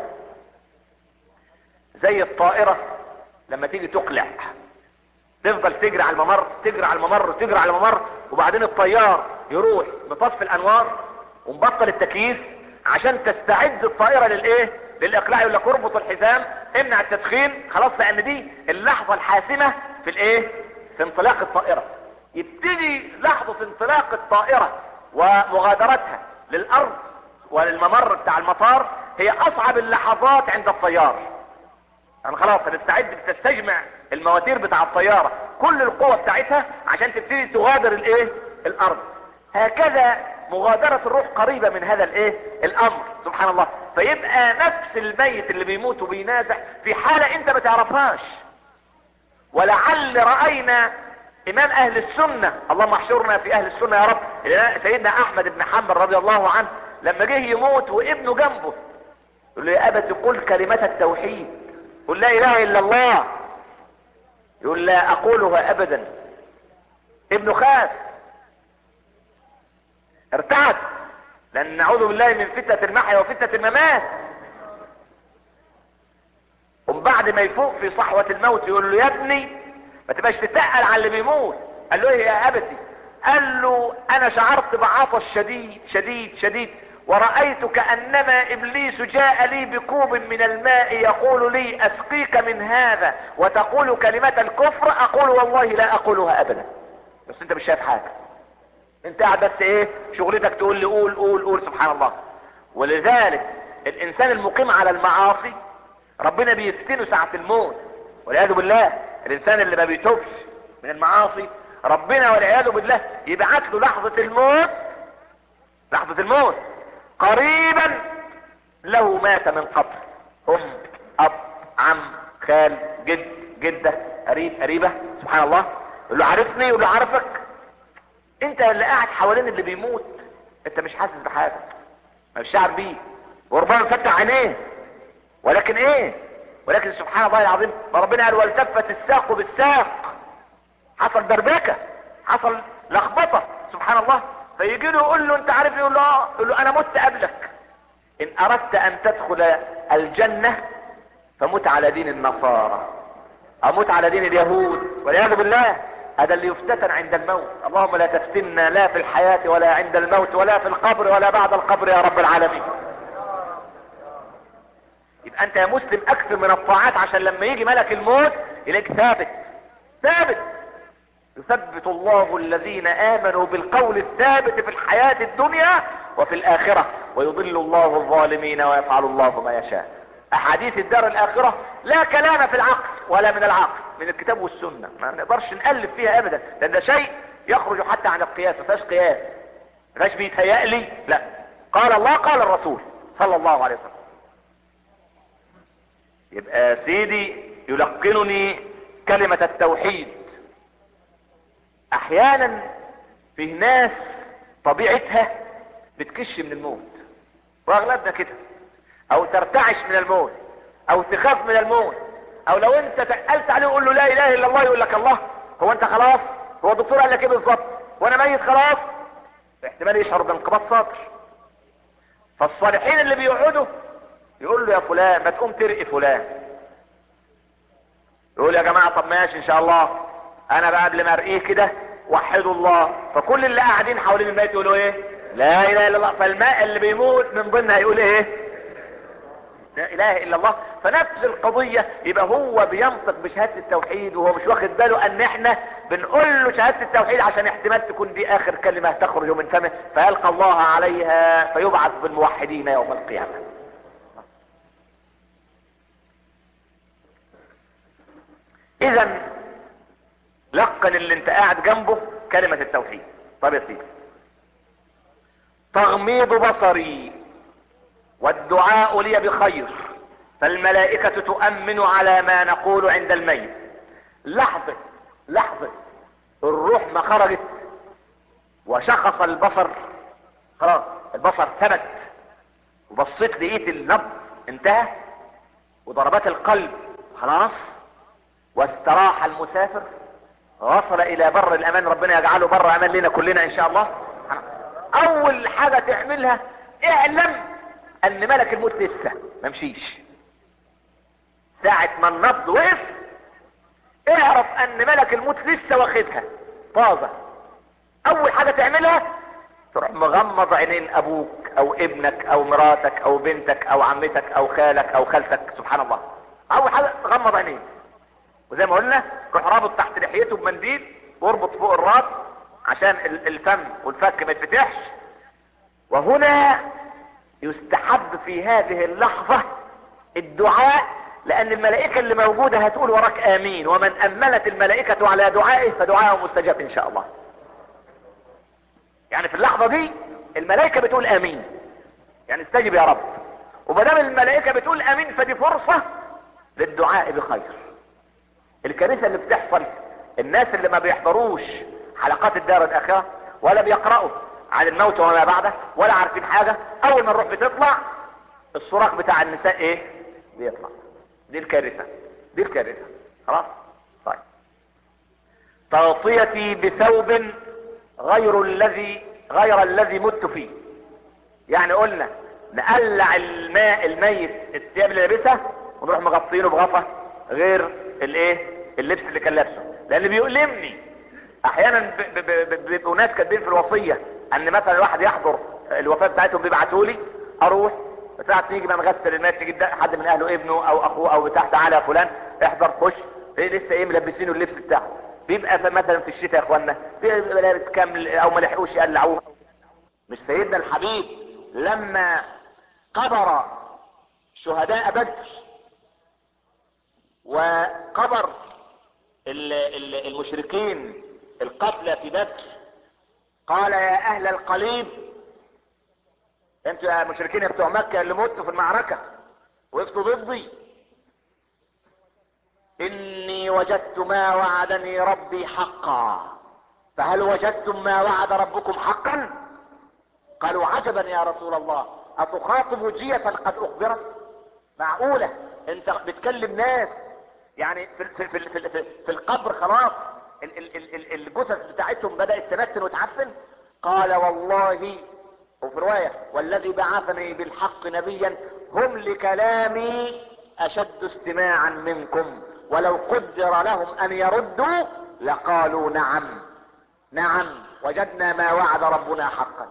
زي الطائرة لما تيجي تقلع تفضل تجري على الممر تجري على الممر تجري على الممر وبعدين الطيار يروح مطفي الانوار ومبطل التكييف عشان تستعد الطائرة للايه للاقلاع يقول لك اربط الحزام امنع التدخين خلاص لان دي اللحظة الحاسمة في الايه في انطلاق الطائرة يبتدي لحظة انطلاق الطائرة ومغادرتها للارض وللممر بتاع المطار هي اصعب اللحظات عند الطيار يعني خلاص هنستعد بتستجمع المواتير بتاع الطيارة كل القوة بتاعتها عشان تبتدي تغادر الايه الارض هكذا مغادرة الروح قريبة من هذا الايه الامر سبحان الله فيبقى نفس الميت اللي بيموت وبينازع في حالة انت ما تعرفهاش ولعل رأينا امام اهل السنة اللهم احشرنا في اهل السنة يا رب سيدنا احمد بن حنبل رضي الله عنه لما جه يموت وابنه جنبه يقول له يا ابت قل كلمة التوحيد قل لا اله الا الله يقول لا اقولها ابدا ابنه خاف ارتعد لان نعوذ بالله من فتنة المحيا وفتنة الممات ومن بعد ما يفوق في صحوة الموت يقول له يا ابني ما تبقاش تتقل على اللي بيموت قال له ايه يا ابتي قال له انا شعرت بعطش شديد شديد شديد ورأيت كأنما ابليس جاء لي بكوب من الماء يقول لي اسقيك من هذا وتقول كلمة الكفر اقول والله لا اقولها ابدا بس انت مش شايف حاجة انت قاعد بس ايه شغلتك تقول لي قول قول قول سبحان الله ولذلك الانسان المقيم على المعاصي ربنا بيفتنه ساعة الموت والعياذ بالله الانسان اللي ما بيتوبش من المعاصي ربنا والعياذ بالله يبعت له لحظة الموت لحظة الموت قريبا له مات من قبل ام اب عم خال جد جدة قريب قريبة سبحان الله يقول له عارفني يقول له عارفك انت اللي قاعد حوالين اللي بيموت انت مش حاسس بحاجة مش شعر بيه وربنا مفتح عينيه ولكن ايه ولكن سبحان الله العظيم ما ربنا قال والتفت الساق بالساق حصل دربكة حصل لخبطة سبحان الله فيجي له يقول له انت عارف يقول له اه يقول له انا مت قبلك ان اردت ان تدخل الجنة فمت على دين النصارى اموت على دين اليهود والعياذ بالله هذا اللي يفتتن عند الموت اللهم لا تفتنا لا في الحياة ولا عند الموت ولا في القبر ولا بعد القبر يا رب العالمين يبقى انت يا مسلم اكثر من الطاعات عشان لما يجي ملك الموت يلاقيك ثابت ثابت يثبت الله الذين امنوا بالقول الثابت في الحياة الدنيا وفي الاخرة ويضل الله الظالمين ويفعل الله ما يشاء احاديث الدار الاخرة لا كلام في العقل ولا من العقل من الكتاب والسنة ما نقدرش نألف فيها ابدا لان ده شيء يخرج حتى عن القياس ما فيهاش قياس ما فيهاش بيتهيألي لا قال الله قال الرسول صلى الله عليه وسلم يبقى سيدي يلقنني كلمة التوحيد احيانا فيه ناس طبيعتها بتكش من الموت واغلبنا كده او ترتعش من الموت او تخاف من الموت او لو انت تقلت عليه وقول له لا اله الا الله يقول لك الله هو انت خلاص هو الدكتور قال لك ايه بالظبط وانا ميت خلاص احتمال يشعر بانقباض صدر فالصالحين اللي بيقعدوا يقول له يا فلان ما تقوم ترقي فلان يقول يا جماعة طب ماشي ان شاء الله انا بقى قبل ما ارقيه كده وحدوا الله فكل اللي قاعدين حوالين الميت يقولوا ايه لا اله الا الله فالماء اللي بيموت من ضمنها يقول ايه لا اله الا الله فنفس القضية يبقى هو بينطق بشهادة التوحيد وهو مش واخد باله ان احنا بنقول له شهادة التوحيد عشان احتمال تكون دي اخر كلمة تخرج من فمه فيلقى الله عليها فيبعث بالموحدين يوم القيامة اذا لقن اللي انت قاعد جنبه كلمة التوحيد طب يا سيدي تغميض بصري والدعاء لي بخير فالملائكة تؤمن على ما نقول عند الميت لحظة لحظة الروح ما خرجت وشخص البصر خلاص البصر ثبت وبصيت لقيت النبض انتهى وضربات القلب خلاص واستراح المسافر وصل الى بر الامان ربنا يجعله بر امان لنا كلنا ان شاء الله اول حاجة تعملها اعلم ان ملك الموت لسه ما مشيش ساعة ما النبض وقف اعرف ان ملك الموت لسه واخدها طازة اول حاجة تعملها تروح مغمض عينين ابوك او ابنك او مراتك او بنتك او عمتك او خالك او خالتك سبحان الله اول حاجة تغمض عينيه وزي ما قلنا روح رابط تحت لحيته بمنديل واربط فوق الراس عشان الفم والفك ما يتفتحش وهنا يستحب في هذه اللحظة الدعاء لان الملائكة اللي موجودة هتقول وراك امين ومن املت الملائكة على دعائه فدعاءه مستجاب ان شاء الله يعني في اللحظة دي الملائكة بتقول امين يعني استجب يا رب ومدام الملائكة بتقول امين فدي فرصة للدعاء بخير الكارثة اللي بتحصل الناس اللي ما بيحضروش حلقات الدار الاخرة ولا بيقرأوا عن الموت وما بعده ولا عارفين حاجة اول ما الروح بتطلع الصراخ بتاع النساء ايه بيطلع دي الكارثة دي الكارثة خلاص طيب تغطيتي بثوب غير الذي غير الذي مت فيه يعني قلنا نقلع الماء الميت الثياب اللي لابسها ونروح مغطينه بغطا غير الايه اللبس اللي كان لابسه لان بيؤلمني احيانا ب- ب- ب- بيبقوا ناس كاتبين في الوصيه ان مثلا الواحد يحضر الوفاه بتاعتهم بيبعتوا لي اروح ساعة تيجي بقى نغسل الميت تيجي ده حد من اهله ابنه او اخوه او بتاع تعالى يا فلان احضر خش إيه لسه ايه ملبسينه اللبس بتاعه بيبقى في- مثلا في الشتاء يا اخوانا بيبقى لابس كامل او ما لحقوش يقلعوه مش سيدنا الحبيب لما قبر شهداء بدر وقبر ال- ال- المشركين القتلى في بدر قال يا اهل القليب انتوا يا مشركين يا بتوع مكة اللي متوا في المعركة وقفتوا ضدي اني وجدت ما وعدني ربي حقا فهل وجدتم ما وعد ربكم حقا قالوا عجبا يا رسول الله اتخاطب جية قد اخبرت معقولة انت بتكلم ناس يعني في, في, في, في, في, في القبر خلاص ال- ال- ال- ال- الجثث بتاعتهم بدأت تمتن وتعفن قال والله وفي رواية والذي بعثني بالحق نبيا هم لكلامي اشد استماعا منكم ولو قدر لهم ان يردوا لقالوا نعم نعم وجدنا ما وعد ربنا حقا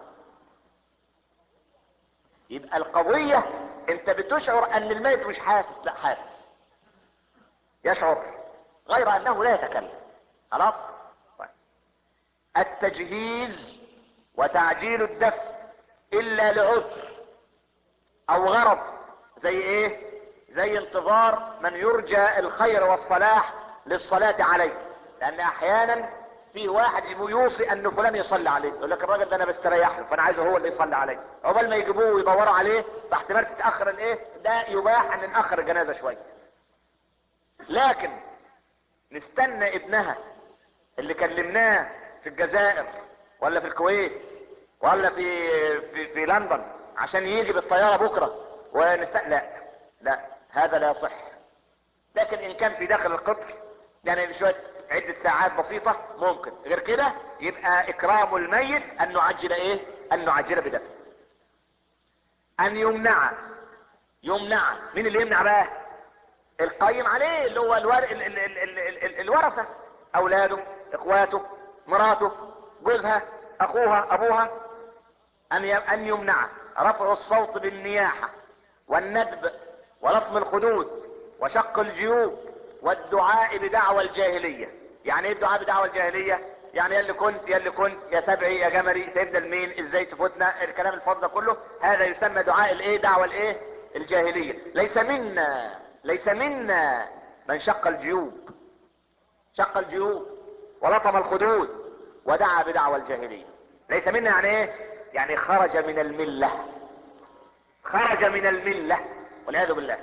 يبقى القضية انت بتشعر ان الميت مش حاسس لا حاسس يشعر غير انه لا يتكلم خلاص طيب. التجهيز وتعجيل الدفن الا لعذر او غرض زي ايه زي انتظار من يرجى الخير والصلاح للصلاة عليه لان احيانا في واحد يوصي ان فلان يصلي عليه يقول لك الراجل ده انا بستريح له فانا عايزه هو اللي يصلي عليه عقبال ما يجيبوه ويدوروا عليه فاحتمال تتاخر الايه ده يباح ان ناخر الجنازه شويه لكن نستنى ابنها اللي كلمناه في الجزائر ولا في الكويت ولا في في, في لندن عشان يجي بالطياره بكره ونستنى لا لا هذا لا يصح لكن ان كان في داخل القطر يعني شويه عدة ساعات بسيطة ممكن غير كده يبقى اكرام الميت ان نعجل ايه ان نعجل بدفن ان يمنع يمنع مين اللي يمنع بقى القيم عليه اللي هو الور... ال... ال... ال... ال... ال... ال... الورثة اولاده اخواته مراته جوزها اخوها ابوها ان ي... ان يمنع رفع الصوت بالنياحة والندب ولطم الخدود وشق الجيوب والدعاء بدعوى الجاهلية يعني ايه الدعاء بدعوى الجاهلية يعني يا اللي كنت يا اللي كنت يا سبعي يا جمري سيدنا المين ازاي تفوتنا الكلام الفاضل ده كله هذا يسمى دعاء الايه دعوى الايه الجاهلية ليس منا ليس منا من شق الجيوب شق الجيوب ولطم الخدود ودعا بدعوى الجاهلية ليس منا يعني ايه يعني خرج من الملة خرج من الملة والعياذ بالله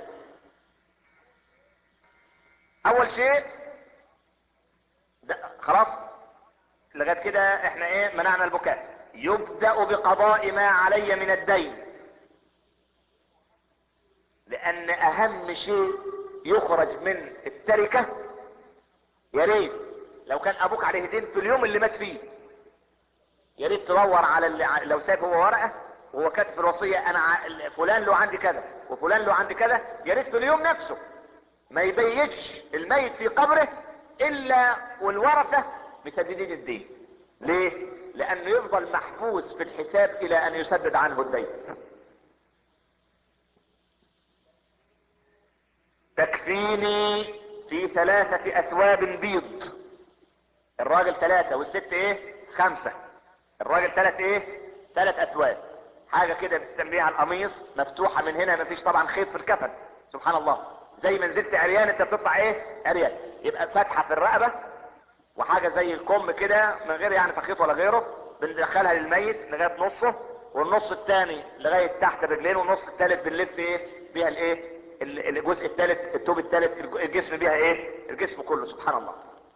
اول شيء ده خلاص لغايه كده احنا ايه منعنا البكاء يبدا بقضاء ما علي من الدين لان اهم شيء يخرج من التركه يا ريت لو كان ابوك عليه دين في اليوم اللي مات فيه يا ريت تدور على اللي لو ساب هو ورقه وهو كاتب الوصيه انا ع- فلان له عندي كذا وفلان له عندي كذا يا ريت في اليوم نفسه ما يبيتش الميت في قبره الا والورثة مسددين الدين ليه لانه يفضل محبوس في الحساب الى ان يسدد عنه الدين تكفيني في ثلاثة اثواب بيض الراجل ثلاثة والست ايه خمسة الراجل ثلاث ايه ثلاث اثواب حاجة كده بتسميها القميص مفتوحة من هنا مفيش طبعا خيط في الكفن سبحان الله زي ما نزلت عريان انت بتطلع ايه عريان يبقى فتحة في الرقبة وحاجة زي الكم كده من غير يعني تخيط ولا غيره بندخلها للميت لغاية نصه والنص الثاني لغاية تحت الرجلين والنص الثالث بنلف ايه بيها الايه ال- الجزء الثالث التوب الثالث الجسم بيها ايه الجسم كله سبحان الله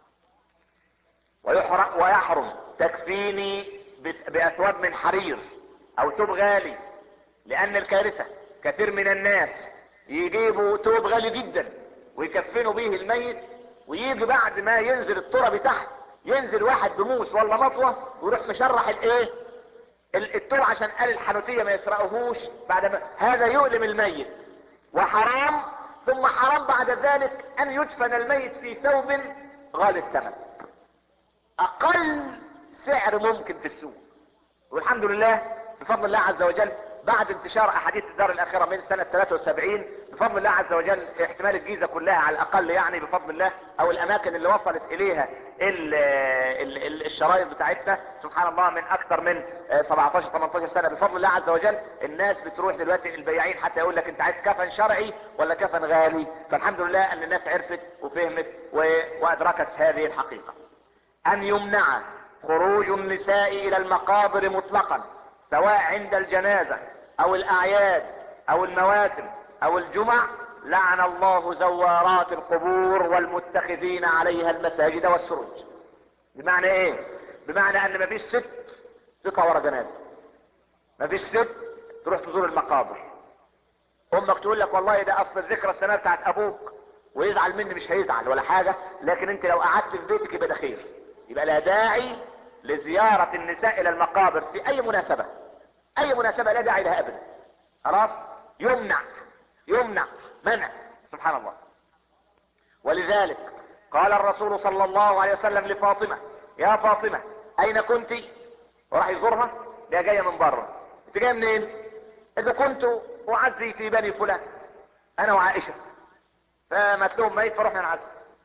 ويحرم ويحرم تكفيني بت- باثواب من حرير او توب غالي لان الكارثة كثير من الناس يجيبوا توب غالي جدا ويكفنوا به الميت ويجي بعد ما ينزل التراب تحت ينزل واحد بموس ولا مطوة ويروح مشرح الايه الطول عشان قال الحنوتية ما يسرقوهوش بعد ما هذا يؤلم الميت وحرام ثم حرام بعد ذلك ان يدفن الميت في ثوب غالي الثمن اقل سعر ممكن في السوق والحمد لله بفضل الله عز وجل بعد انتشار احاديث الدار الاخرة من سنة 73 بفضل الله عز وجل احتمال الجيزة كلها على الاقل يعني بفضل الله او الاماكن اللي وصلت اليها ال ال ال الشرايط بتاعتنا سبحان الله من اكثر من 17 18 سنة بفضل الله عز وجل الناس بتروح دلوقتي البياعين حتى يقول لك انت عايز كفن شرعي ولا كفن غالي فالحمد لله ان الناس عرفت وفهمت وادركت هذه الحقيقة ان يمنع خروج النساء الى المقابر مطلقا سواء عند الجنازة او الاعياد او المواسم او الجمع لعن الله زوارات القبور والمتخذين عليها المساجد والسروج بمعنى ايه بمعنى ان مفيش ست تطلع ورا جنازة مفيش ست تروح تزور المقابر امك تقول لك والله ده اصل الذكرى السنة بتاعت ابوك ويزعل مني مش هيزعل ولا حاجة لكن انت لو قعدت في بيتك يبقى ده خير يبقى لا داعي لزيارة النساء الى المقابر في اي مناسبة اي مناسبة لا داعي لها ابدا خلاص يمنع يمنع منع سبحان الله ولذلك قال الرسول صلى الله عليه وسلم لفاطمة يا فاطمة اين كنت وراح يزورها ده جاية من بره انت جاية منين اذا كنت اعزي في بني فلان انا وعائشة فمات لهم ميت فرحنا نعزي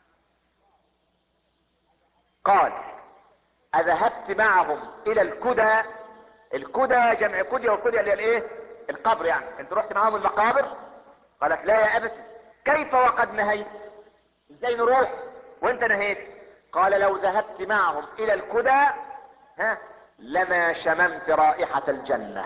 قال اذهبت معهم الى الكدى الكدى جمع كدية والكدية اللي هي الايه القبر يعني انت رحت معاهم المقابر قالت لا يا ابت كيف وقد نهيت ازاي نروح وانت نهيت قال لو ذهبت معهم الى الكدى ها لما شممت رائحة الجنة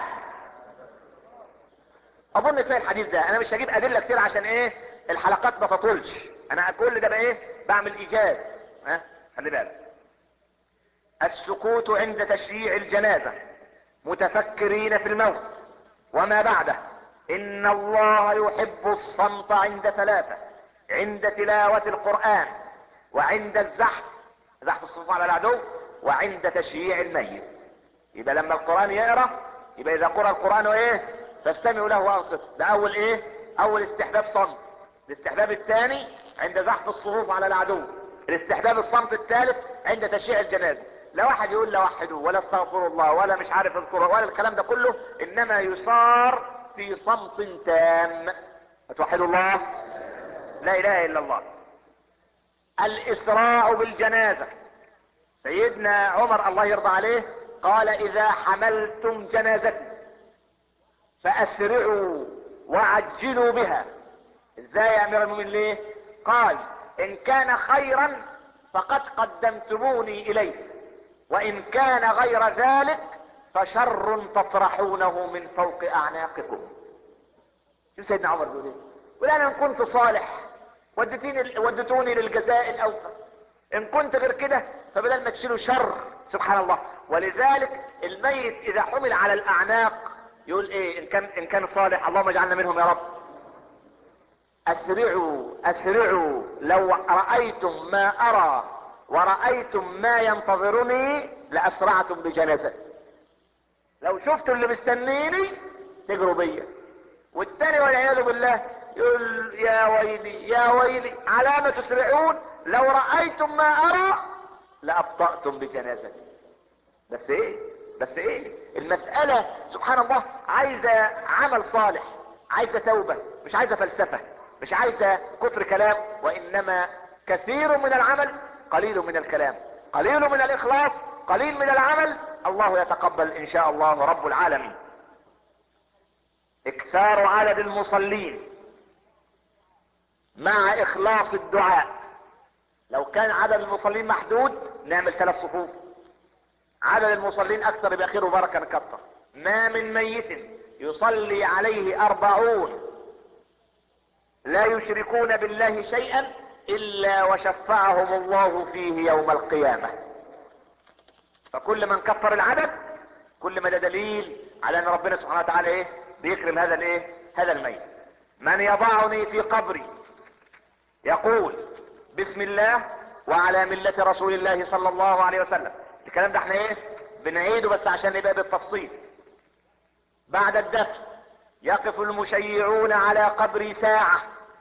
اظن كفايه الحديث ده انا مش هجيب ادله كتير عشان ايه الحلقات ما تطولش انا كل ده بقى ايه بعمل ايجاز ها خلي بالك السكوت عند تشييع الجنازة متفكرين في الموت وما بعده ان الله يحب الصمت عند ثلاثة عند تلاوة القرآن وعند الزحف زحف الصفوف على العدو وعند تشييع الميت يبقى لما القرآن يقرأ يبقى اذا قرأ القرآن ايه فاستمعوا له وانصتوا ده اول ايه اول استحباب صمت الاستحباب الثاني عند زحف الصفوف على العدو الاستحباب الصمت الثالث عند تشييع الجنازة لا واحد يقول لا وحدوا ولا استغفر الله ولا مش عارف اذكره ولا الكلام ده كله انما يصار في صمت تام اتوحدوا الله لا اله الا الله الاسراع بالجنازة سيدنا عمر الله يرضى عليه قال اذا حملتم جنازتي فاسرعوا وعجلوا بها ازاي يا امير المؤمنين ليه قال ان كان خيرا فقد قدمتموني اليه وان كان غير ذلك فشر تطرحونه من فوق اعناقكم شوف سيدنا عمر بيقول ايه يقول انا ان كنت صالح ودتيني ودتوني للجزاء الاوفى ان كنت غير كده فبدل ما تشيلوا شر سبحان الله ولذلك الميت اذا حمل على الاعناق يقول ايه ان كان ان كان صالح اللهم اجعلنا منهم يا رب اسرعوا اسرعوا لو رأيتم ما ارى ورأيتم ما ينتظرني لاسرعتم بجنازتي لو شفتوا اللي مستنيني تجروا بيا والتاني والعياذ بالله يقول يا ويلي يا ويلي على ما تسرعون لو رأيتم ما ارى لابطأتم بجنازتي بس ايه بس ايه المسألة سبحان الله عايزة عمل صالح عايزة توبة مش عايزة فلسفة مش عايزة كتر كلام وانما كثير من العمل قليل من الكلام قليل من الاخلاص قليل من العمل الله يتقبل ان شاء الله رب العالمين اكثار عدد المصلين مع اخلاص الدعاء لو كان عدد المصلين محدود نعمل ثلاث صفوف عدد المصلين اكثر يبقى خير وبركه نكتر ما من ميت يصلي عليه اربعون لا يشركون بالله شيئا الا وشفعهم الله فيه يوم القيامة فكل من كفر العدد كل ما ده دليل على ان ربنا سبحانه وتعالى ايه بيكرم هذا الايه هذا الميت من يضعني في قبري يقول بسم الله وعلى ملة رسول الله صلى الله عليه وسلم الكلام ده احنا ايه بنعيده بس عشان يبقى بالتفصيل بعد الدفن يقف المشيعون على قبر ساعة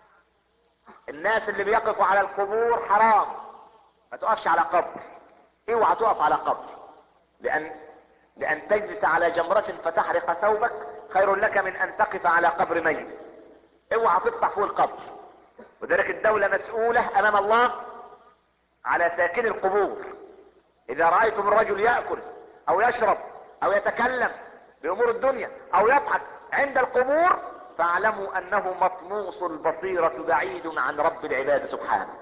الناس اللي بيقفوا على القبور حرام ما تقفش على قبر اوعى تقف على قبر لان لان تجلس على جمرة فتحرق ثوبك خير لك من ان تقف على قبر ميت اوعى تفتح فوق القبر وذلك الدولة مسؤولة امام الله على ساكن القبور اذا رأيتم الرجل يأكل او يشرب او يتكلم بامور الدنيا او يضحك عند القبور فاعلموا انه مطموس البصيرة بعيد عن رب العباد سبحانه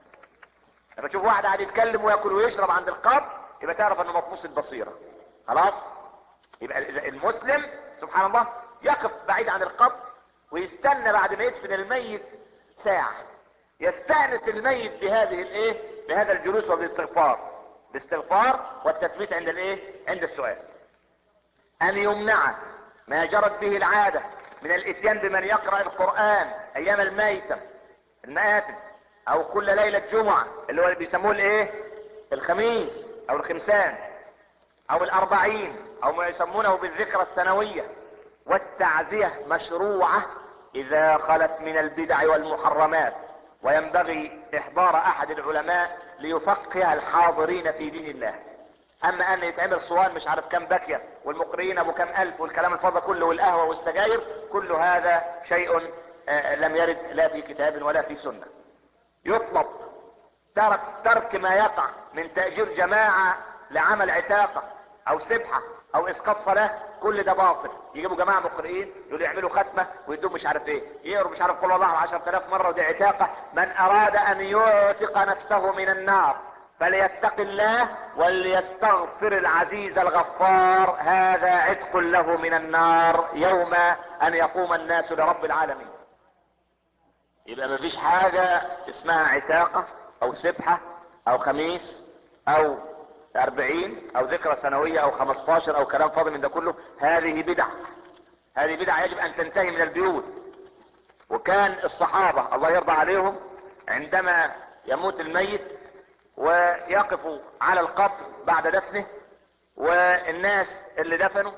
لما تشوف واحد قاعد يتكلم وياكل ويشرب عند القبر يبقى تعرف انه مطموس البصيرة خلاص يبقى المسلم سبحان الله يقف بعيد عن القبر ويستنى بعد ما يدفن الميت ساعة يستأنس الميت بهذه الايه بهذا الجلوس وبالاستغفار الاستغفار والتثبيت عند الايه عند السؤال ان يمنع ما جرت به العادة من الاتيان بمن يقرأ القرآن ايام الميتة المآتم او كل ليلة جمعة اللي هو اللي بيسموه الايه الخميس او الخمسان او الاربعين او ما يسمونه بالذكرى السنوية والتعزية مشروعة اذا خلت من البدع والمحرمات وينبغي احضار احد العلماء ليفقه الحاضرين في دين الله اما ان يتعمل صوان مش عارف كم باكية والمقرئين ابو كم الف والكلام الفاضي كله والقهوة والسجاير كل هذا شيء آه لم يرد لا في كتاب ولا في سنة يطلب ترك, ترك ما يقع من تأجير جماعة لعمل عتاقة او سبحة او اسقاط صلاة كل ده باطل يجيبوا جماعة مقرئين يقولوا يعملوا ختمة ويدوم مش عارف ايه يقروا مش عارف قول الله عشر تلاف مرة ودي عتاقة من اراد ان يعتق نفسه من النار فليتق الله وليستغفر العزيز الغفار هذا عتق له من النار يوم ان يقوم الناس لرب العالمين يبقى مفيش حاجة اسمها عتاقة او سبحة او خميس او اربعين او ذكرى سنوية او خمستاشر او كلام فاضي من ده كله هذه بدع هذه بدع يجب ان تنتهي من البيوت وكان الصحابة الله يرضى عليهم عندما يموت الميت ويقفوا على القبر بعد دفنه والناس اللي دفنوا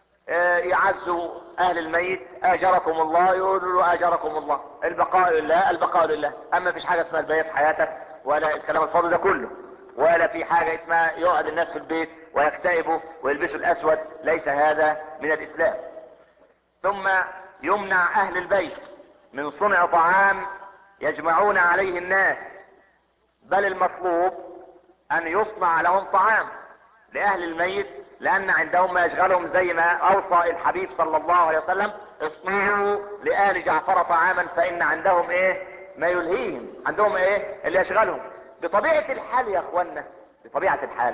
يعزوا اهل الميت اجركم الله يقولوا له اجركم الله البقاء لله البقاء لله اما فيش حاجة اسمها البيت حياتك ولا الكلام الفاضي ده كله ولا في حاجة اسمها يقعد الناس في البيت ويكتئبوا ويلبسوا الاسود ليس هذا من الاسلام ثم يمنع اهل البيت من صنع طعام يجمعون عليه الناس بل المطلوب ان يصنع لهم طعام لاهل الميت لان عندهم ما يشغلهم زي ما اوصى الحبيب صلى الله عليه وسلم اصنعوا لآل جعفر طعاما فان عندهم ايه ما يلهيهم عندهم ايه اللي يشغلهم بطبيعة الحال يا اخوانا بطبيعة الحال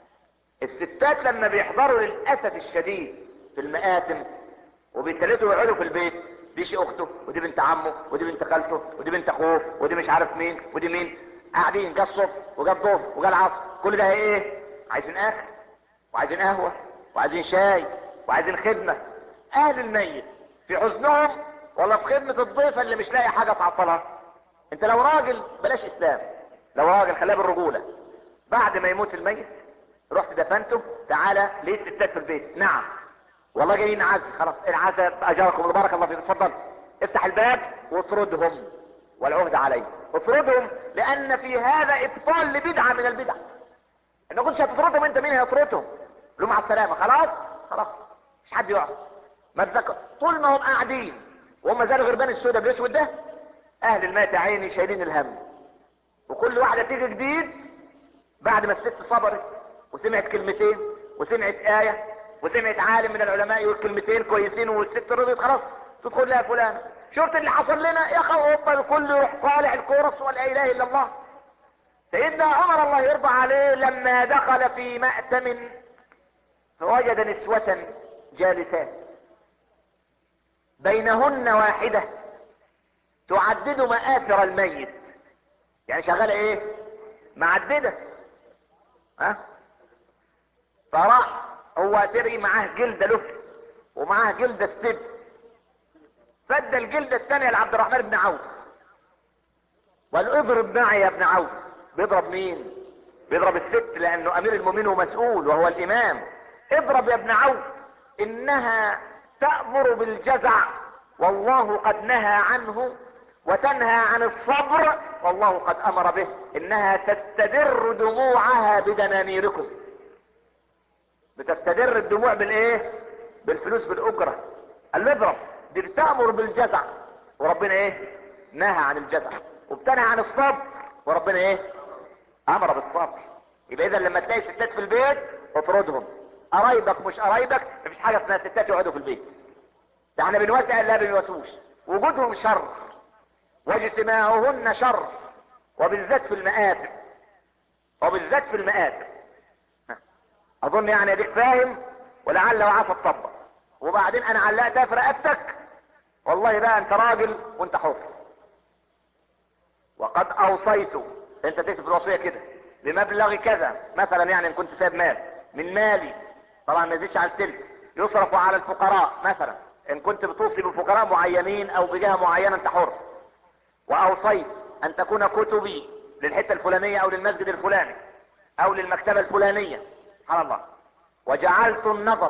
الستات لما بيحضروا للأسف الشديد في المآتم وبيتلتوا ويقعدوا في البيت دي شي اخته ودي بنت عمه ودي بنت خالته ودي بنت اخوه ودي مش عارف مين ودي مين قاعدين جه الصبح وجه الظهر وجه العصر كل ده ايه عايزين اكل وعايزين قهوة وعايزين شاي وعايزين خدمة اهل الميت في حزنهم ولا في خدمة الضيفة اللي مش لاقي حاجة تعطلها انت لو راجل بلاش اسلام لو راجل خلاه بالرجولة بعد ما يموت الميت رحت دفنته تعالى لقيت ستات في البيت نعم والله جايين نعز خلاص العزاء اجركم الله بارك الله فيكم اتفضل افتح الباب واطردهم والعهد عليه اطردهم لان في هذا ابطال لبدعة من البدع ان كنتش هتطردهم انت مين هيطردهم له مع السلامة خلاص خلاص مش حد يقعد ما تذكر طول ما هم قاعدين وهم زي الغربان السوداء بالاسود ده اهل الميت عيني شايلين الهم وكل واحدة تيجي جديد بعد ما الست صبرت وسمعت كلمتين وسمعت آية وسمعت عالم من العلماء يقول كلمتين كويسين والست رضيت خلاص تدخل لها فلان شفت اللي حصل لنا يا اخي اوبا الكل يروح طالع الكورس ولا اله الا الله سيدنا عمر الله يرضى عليه لما دخل في مأتم فوجد نسوة جالسات بينهن واحدة تعدد مآثر الميت يعني شغالة ايه معددة ها فراح هو تري معاه جلدة له ومعاه جلدة استب فد الجلدة الثانية لعبد الرحمن بن عوف وقال اضرب معي يا ابن عوف بيضرب مين بيضرب الست لانه امير المؤمنين ومسؤول وهو الامام اضرب يا ابن عوف انها تأمر بالجزع والله قد نهى عنه وتنهى عن الصبر والله قد امر به انها تستدر دموعها بدنانيركم بتستدر الدموع بالايه بالفلوس بالاجرة قال له اضرب دي بتأمر بالجزع وربنا ايه نهى عن الجزع وبتنهى عن الصبر وربنا ايه امر بالصبر يبقى اذا لما تلاقي ستات في البيت اطردهم قرايبك مش قرايبك مفيش حاجه اسمها ستات يقعدوا في البيت ده احنا بنوسع لا بنوسوش وجودهم شر واجتماعهن شر وبالذات في المآتم وبالذات في المآتم اظن يعني اديك فاهم ولعل وعسى تطبق وبعدين انا علقتها في رقبتك والله بقى انت راجل وانت حر وقد اوصيت انت تكتب الوصيه كده بمبلغ كذا مثلا يعني ان كنت سايب مال من مالي طبعا ما يزيدش عن التلت يصرف على الفقراء مثلا ان كنت بتوصي بفقراء معينين او بجهه معينه انت حر واوصيت ان تكون كتبي للحته الفلانيه او للمسجد الفلاني او للمكتبه الفلانيه سبحان الله وجعلت النظر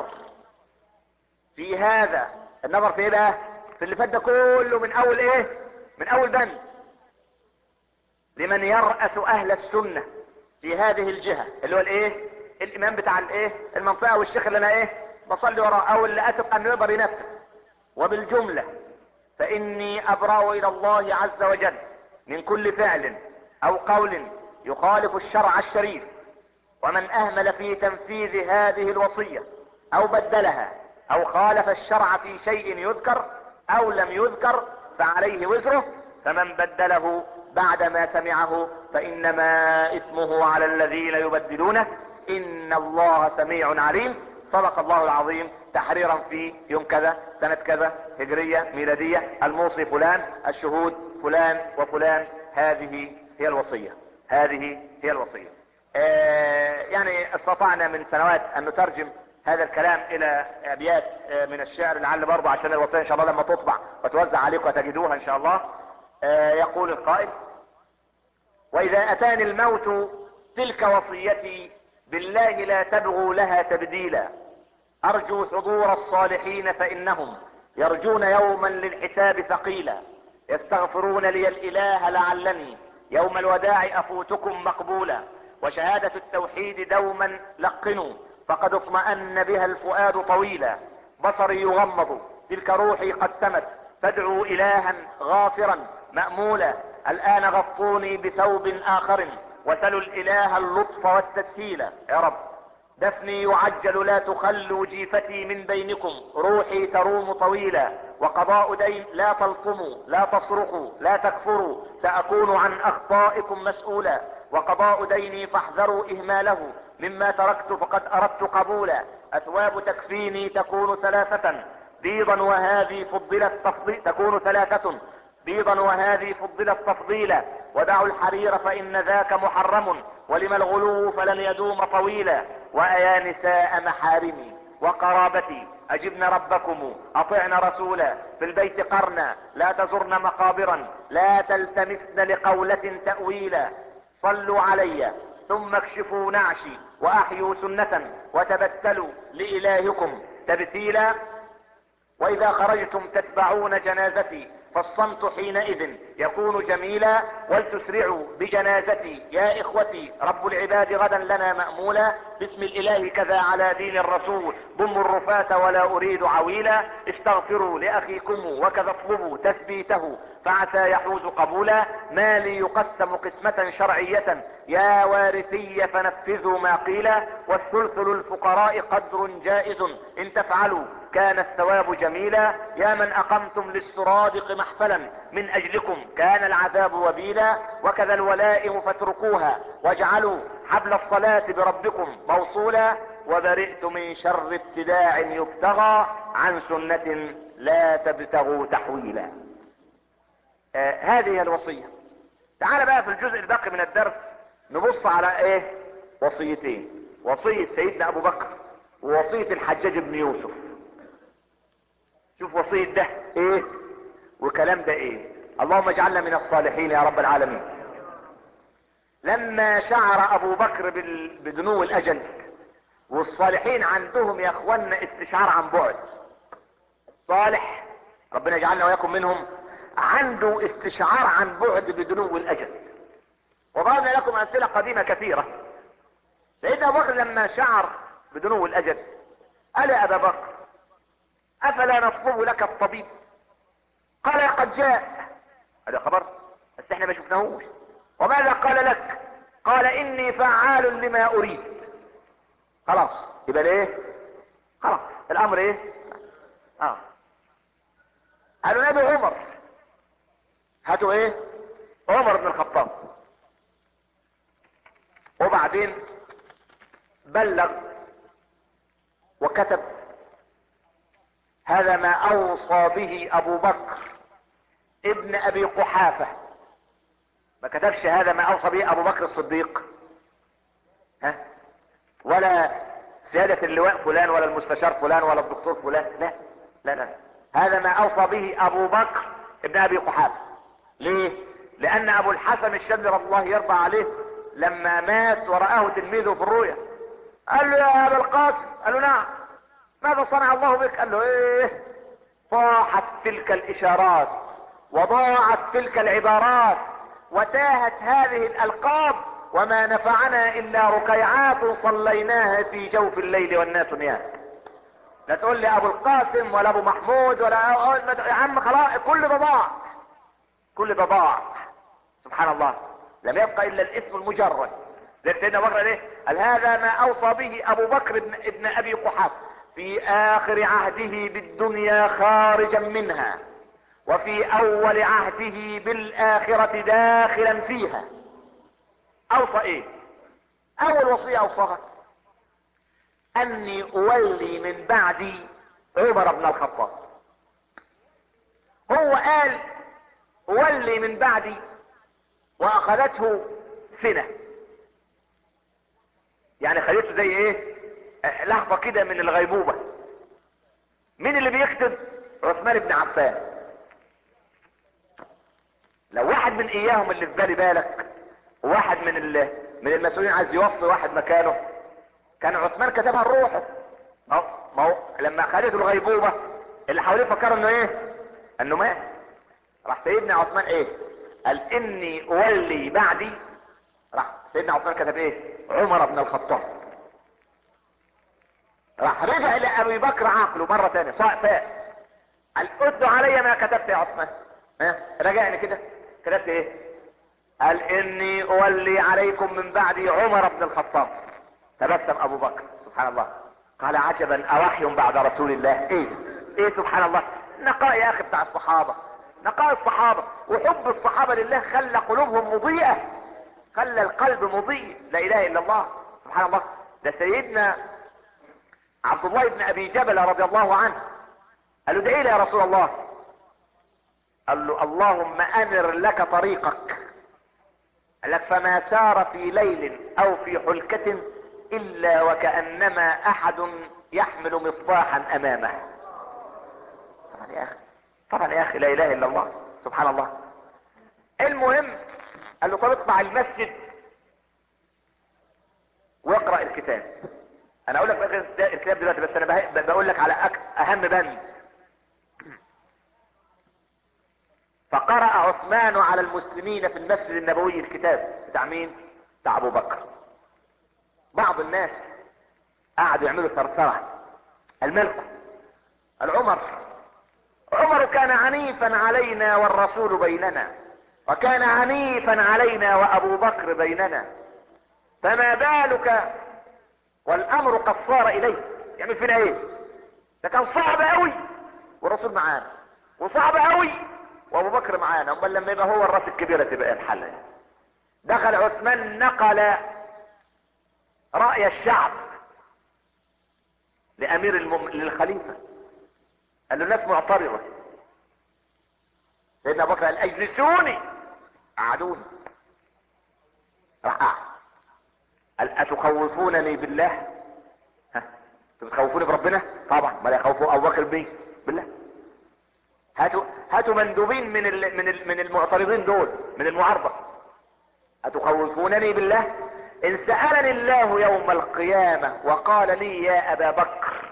في هذا النظر في ايه بقى في اللي فات ده كله من اول ايه من اول بند لمن يرأس اهل السنة في هذه الجهة اللي هو الايه الامام بتاع الايه المنطقة والشيخ اللي انا ايه بصلي وراه او اللي اثق انه يقدر ينفذ وبالجملة فاني ابرأ الى الله عز وجل من كل فعل او قول يخالف الشرع الشريف ومن اهمل في تنفيذ هذه الوصية او بدلها او خالف الشرع في شيء يذكر او لم يذكر فعليه وزره فمن بدله بعدما سمعه فانما اثمه على الذين يبدلونه ان الله سميع عليم صدق الله العظيم تحريرا في يوم كذا سنة كذا هجرية ميلادية الموصي فلان الشهود فلان وفلان هذه هي الوصية هذه هي الوصية آه يعني استطعنا من سنوات ان نترجم هذا الكلام الى ابيات آه من الشعر لعل برضه عشان الوصية ان شاء الله لما تطبع وتوزع عليكم وتجدوها ان شاء الله آه يقول القائل واذا اتاني الموت تلك وصيتي بالله لا تبغوا لها تبديلا ارجو حضور الصالحين فانهم يرجون يوما للحساب ثقيلا يستغفرون لي الاله لعلني يوم الوداع افوتكم مقبولا وشهادة التوحيد دوما لقنوا فقد اطمأن بها الفؤاد طويلا بصري يغمض تلك روحي قد سمت فادعوا الها غافرا مأمولا الان غطوني بثوب اخر وسلوا الاله اللطف والتسهيل يا رب دفني يعجل لا تخلوا جيفتي من بينكم روحي تروم طويلا وقضاء دين لا تلطموا لا تصرخوا لا تكفروا سأكون عن اخطائكم مسؤولا وقضاء ديني فاحذروا اهماله مما تركت فقد اردت قبولا اثواب تكفيني تكون ثلاثة بيضا وهذه فضلت تفضيل تكون ثلاثة بيضا وهذه فضلت تفضيلا ودعوا الحرير فان ذاك محرم ولم الغلو فلن يدوم طويلا وايا نساء محارمي وقرابتي اجبن ربكم اطعن رسولا في البيت قرنا لا تزرن مقابرا لا تلتمسن لقولة تأويلا صلوا علي ثم اكشفوا نعشي واحيوا سنة وتبتلوا لالهكم تبتيلا واذا خرجتم تتبعون جنازتي فالصمت حينئذ يكون جميلا ولتسرعوا بجنازتي يا اخوتي رب العباد غدا لنا مأمولا باسم الاله كذا على دين الرسول ضموا الرفاة ولا اريد عويلا استغفروا لاخيكم وكذا اطلبوا تثبيته فعسى يحوز قبولا ما لي يقسم قسمة شرعية يا وارثي فنفذوا ما قيل والثلث للفقراء قدر جائز ان تفعلوا كان الثواب جميلا يا من اقمتم للسرادق محفلا من اجلكم كان العذاب وبيلا وكذا الولائم فاتركوها واجعلوا حبل الصلاة بربكم موصولا وبرئت من شر ابتداع يبتغى عن سنة لا تبتغوا تحويلا آه هذه الوصية تعال بقى في الجزء الباقي من الدرس نبص على ايه وصيتين وصية سيدنا ابو بكر ووصية الحجاج بن يوسف شوف وصية ده ايه وكلام ده ايه اللهم اجعلنا من الصالحين يا رب العالمين لما شعر ابو بكر بال- بدنو الاجل والصالحين عندهم يا اخوانا استشعار عن بعد صالح ربنا يجعلنا واياكم منهم عنده استشعار عن بعد بدنو الاجل وضربنا لكم امثله قديمه كثيره سيدنا ابو بكر لما شعر بدنو الاجل قال يا ابا بكر افلا نطلب لك الطبيب قال قد جاء هذا خبر بس احنا ما شفناهوش وماذا قال لك قال اني فعال لما اريد خلاص يبقى ليه خلاص الامر ايه اه قالوا نادوا عمر هاتوا ايه عمر بن الخطاب وبعدين بلغ وكتب هذا ما اوصى به ابو بكر ابن ابي قحافة ما كتبش هذا ما اوصى به ابو بكر الصديق ها ولا سيادة اللواء فلان ولا المستشار فلان ولا الدكتور فلان لا لا لا هذا ما اوصى به ابو بكر ابن ابي قحافة ليه لان ابو الحسن الشاذلي رضي الله يرضى عليه لما مات ورآه تلميذه في الرؤيا قال له يا ابا القاسم قال له نعم ماذا صنع الله بك قال له ايه طاحت تلك الاشارات وضاعت تلك العبارات وتاهت هذه الالقاب وما نفعنا الا ركيعات صليناها في جوف الليل والناس نيام لا تقول لي ابو القاسم ولا ابو محمود ولا يا عم خلاص كل ده ضاع كل ده ضاع سبحان الله لم يبقى الا الاسم المجرد زي سيدنا ابو بكر ليه قال هذا ما اوصى به ابو بكر ابن, ابن ابي قحافه في اخر عهده بالدنيا خارجا منها وفي اول عهده بالاخرة داخلا فيها اوصى ايه اول وصية اوصاها اني اولي من بعدي عمر بن الخطاب هو قال اولي من بعدي واخذته سنة يعني خليته زي ايه آه، لحظة كده من الغيبوبة مين اللي بيكتب عثمان بن عفان لو واحد من اياهم اللي في بالي بالك وواحد من ال- من المسؤولين عايز يوصي واحد مكانه كان عثمان كتبها لروحه ما هو- ما هو لما خدته الغيبوبة اللي حواليه فكروا انه ايه انه مات راح سيدنا عثمان ايه قال اني اولي بعدي راح سيدنا عثمان كتب ايه عمر بن الخطاب راح رجع لابي بكر عقله مرة تانية صاع فاق قال اتلو علي ما كتبت يا عثمان ها راجعني كده كتبت ايه قال اني اولي عليكم من بعدي عمر بن الخطاب تبسم ابو بكر سبحان الله قال عجبا اوحي بعد رسول الله ايه ايه سبحان الله نقاء يا اخي بتاع الصحابة نقاء الصحابة وحب الصحابة لله خلى قلوبهم مضيئة خلى القلب مضيء لا اله الا الله سبحان الله ده سيدنا عبد الله بن ابي جبل رضي الله عنه قال له ادعي لي يا رسول الله قال له اللهم انر لك طريقك قال لك فما سار في ليل او في حلكة الا وكأنما احد يحمل مصباحا امامه طبعا يا اخي طبعا يا اخي لا اله الا الله سبحان الله المهم قال له طب اطلع المسجد واقرأ الكتاب انا اقول لك بقى الكتاب دلوقتي بس انا بها- بقول لك على أك- اهم بند فقرأ عثمان على المسلمين في المسجد النبوي الكتاب بتاع مين بتاع ابو بكر بعض الناس قعدوا يعملوا ثرثرة الملك العمر عمر كان عنيفا علينا والرسول بيننا وكان عنيفا علينا وابو بكر بيننا فما بالك والامر قد صار اليه يعمل فينا ايه ده كان صعب قوي والرسول معانا وصعب قوي وابو بكر معانا امال لما يبقى هو الراس الكبيره تبقى إيه الحل دخل عثمان نقل راي الشعب لامير المم... للخليفه قال له الناس معترضه سيدنا ابو بكر قال اجلسوني قعدوني راح قعد قال اتخوفونني بالله ها انتوا بتخوفوني بربنا طبعا ما لا يخوفوا ابو بكر بيه بالله هاتوا هاتوا مندوبين من ال من ال من المعترضين دول من المعارضه اتخوفونني بالله ان سألني الله يوم القيامة وقال لي يا ابا بكر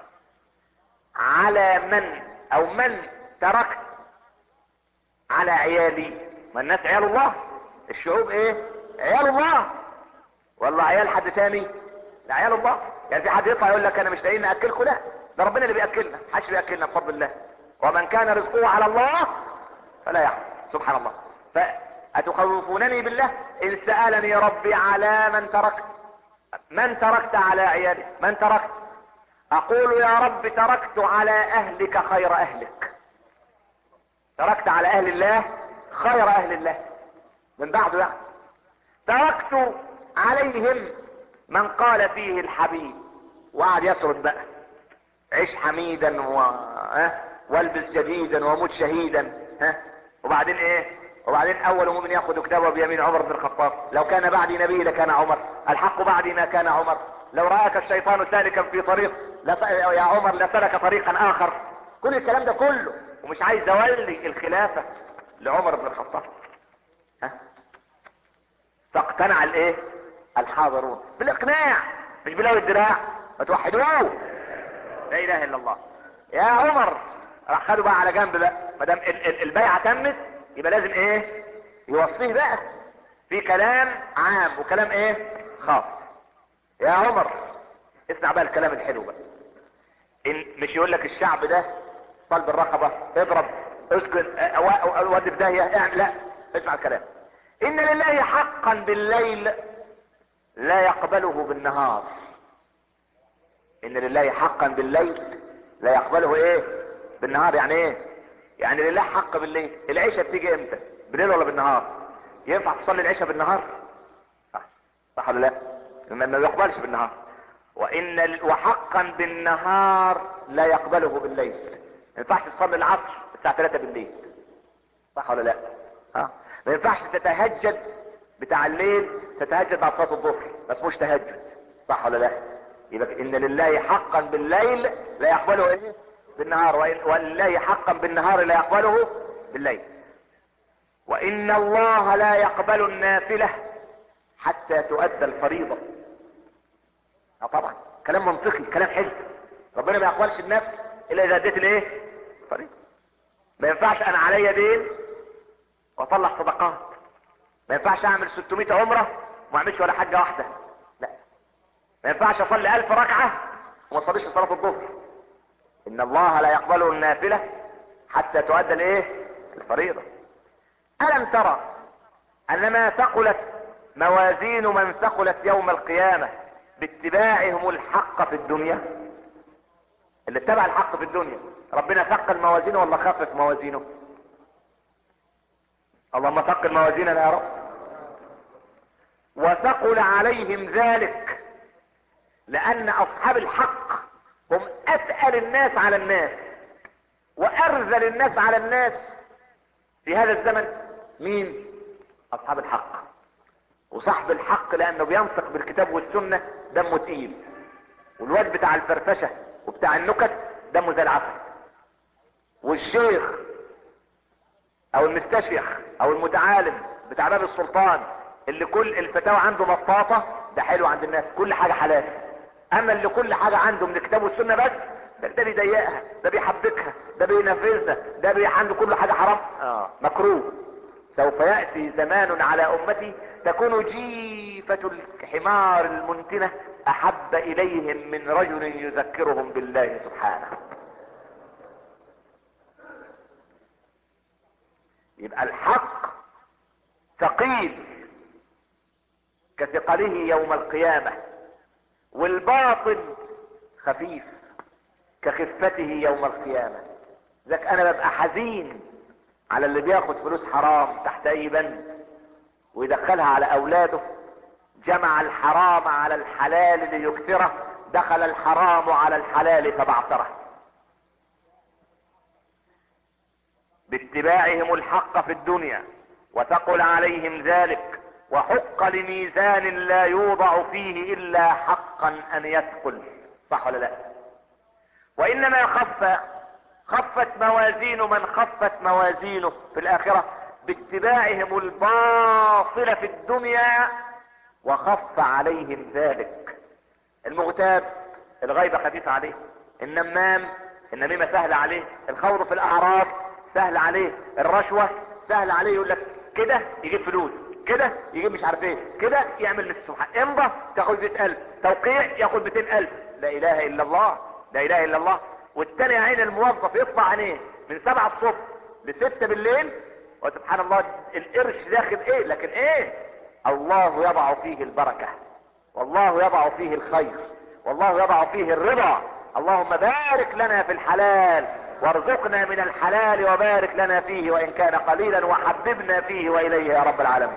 على من او من تركت على عيالي ما الناس عيال الله الشعوب ايه عيال الله والله عيال حد تاني لا عيال الله يعني في حد يطلع يقول لك انا مش لاقيين ناكلكم لا ده ربنا اللي بياكلنا محدش بياكلنا بفضل الله ومن كان رزقه على الله فلا يحزن سبحان الله فأتخوفونني بالله إن سألني ربي على من تركت من تركت على عيالي من تركت أقول يا رب تركت على أهلك خير أهلك تركت على أهل الله خير أهل الله من بعده يعني تركت عليهم من قال فيه الحبيب وقعد يسرد بقى عيش حميدا و... ها والبس جديدا ومت شهيدا ها وبعدين ايه وبعدين اول مؤمن ياخذ كتابه بيمين عمر بن الخطاب لو كان بعدي نبي لكان عمر الحق بعدي ما كان عمر لو راك الشيطان سالكا في طريق لس... يا عمر لسلك طريقا اخر كل الكلام ده كله ومش عايز اولي الخلافه لعمر بن الخطاب ها فاقتنع الايه الحاضرون بالاقناع مش بلاوي الدراع ما توحدوه لا اله الا الله يا عمر راح خدوا بقى على جنب بقى ما دام البيعه تمت يبقى لازم ايه يوصيه بقى في كلام عام وكلام ايه خاص يا عمر اسمع بقى الكلام الحلو بقى ان مش يقول لك الشعب ده صلب الرقبه اضرب اسكن ودي في داهيه يعني لا اسمع الكلام ان لله حقا بالليل لا يقبله بالنهار ان لله حقا بالليل لا يقبله ايه بالنهار يعني ايه يعني لله حق بالليل العشاء بتيجي امتى بالليل ولا بالنهار ينفع تصلي العشاء بالنهار صح صح ولا لا ما ما يقبلش بالنهار وان ال- وحقا بالنهار لا يقبله بالليل ما ينفعش تصلي العصر الساعه 3 بالليل صح ولا لا ها ما ينفعش تتهجد بتاع الليل تتهجد بعد صلاه الظهر ما اسموش تهجد صح ولا لا يبقى ان لله حقا بالليل لا يقبله ايه بالنهار وإن- ولله حقا بالنهار لا يقبله بالليل وان الله لا يقبل النافله حتى تؤدى الفريضه اه طبعا كلام منطقي كلام حلو ربنا ما يقبلش النفل الا اذا اديت الايه فريضه ما ينفعش انا عليا دين واطلع صدقات ما ينفعش اعمل 600 عمره وما اعملش ولا حاجه واحده لا ما ينفعش اصلي 1000 ركعه وما اصليش صلاه الظهر ان الله لا يقبل النافله حتى تؤدى الايه الفريضه الم ترى ان ما ثقلت موازين من ثقلت يوم القيامه باتباعهم الحق في الدنيا اللي اتبع الحق في الدنيا ربنا ثقل موازينه ولا خفف موازينه اللهم ثقل موازيننا يا رب وثقل عليهم ذلك لان اصحاب الحق هم اتقل الناس على الناس وارذل الناس على الناس في هذا الزمن مين اصحاب الحق وصاحب الحق لانه بينطق بالكتاب والسنة دمه تقيل والواد بتاع الفرفشة وبتاع النكت دمه زي العسل والشيخ او المستشيخ او المتعالم بتاع باب السلطان اللي كل الفتاوى عنده بطاطة ده حلو عند الناس كل حاجة حلال اما اللي كل حاجة عنده من الكتاب والسنة بس ده, ده بيضيقها ده بيحبكها ده بينفذها ده بي عنده كل حاجة حرام اه مكروه سوف يأتي زمان على امتي تكون جيفة الحمار المنتنة احب اليهم من رجل يذكرهم بالله سبحانه يبقى الحق ثقيل كثقله يوم القيامة والباطل خفيف كخفته يوم القيامة ذاك انا ببقى حزين على اللي بياخد فلوس حرام تحت اي بند ويدخلها على اولاده جمع الحرام على الحلال ليكثره دخل الحرام على الحلال فبعثره باتباعهم الحق في الدنيا وثقل عليهم ذلك وحق لميزان لا يوضع فيه الا حقا ان يثقل صح ولا لا وانما خف خفت موازين من خفت موازينه في الاخرة باتباعهم الباطل في الدنيا وخف عليهم ذلك المغتاب الغيبة خفيفة عليه النمام النميمة سهلة عليه الخوض في الاعراض سهل عليه الرشوة سهل عليه يقول لك كده يجيب فلوس كده يجيب مش عارف ايه كده يعمل للسبحان امضى تاخد 100000 توقيع ياخد 200000 لا اله الا الله لا اله الا الله والتاني عين الموظف يطلع عينيه من 7 الصبح ل 6 بالليل وسبحان الله القرش داخل ايه لكن ايه الله يضع فيه البركة والله يضع فيه الخير والله يضع فيه الرضا اللهم بارك لنا في الحلال وارزقنا من الحلال وبارك لنا فيه وان كان قليلا وحببنا فيه واليه يا رب العالمين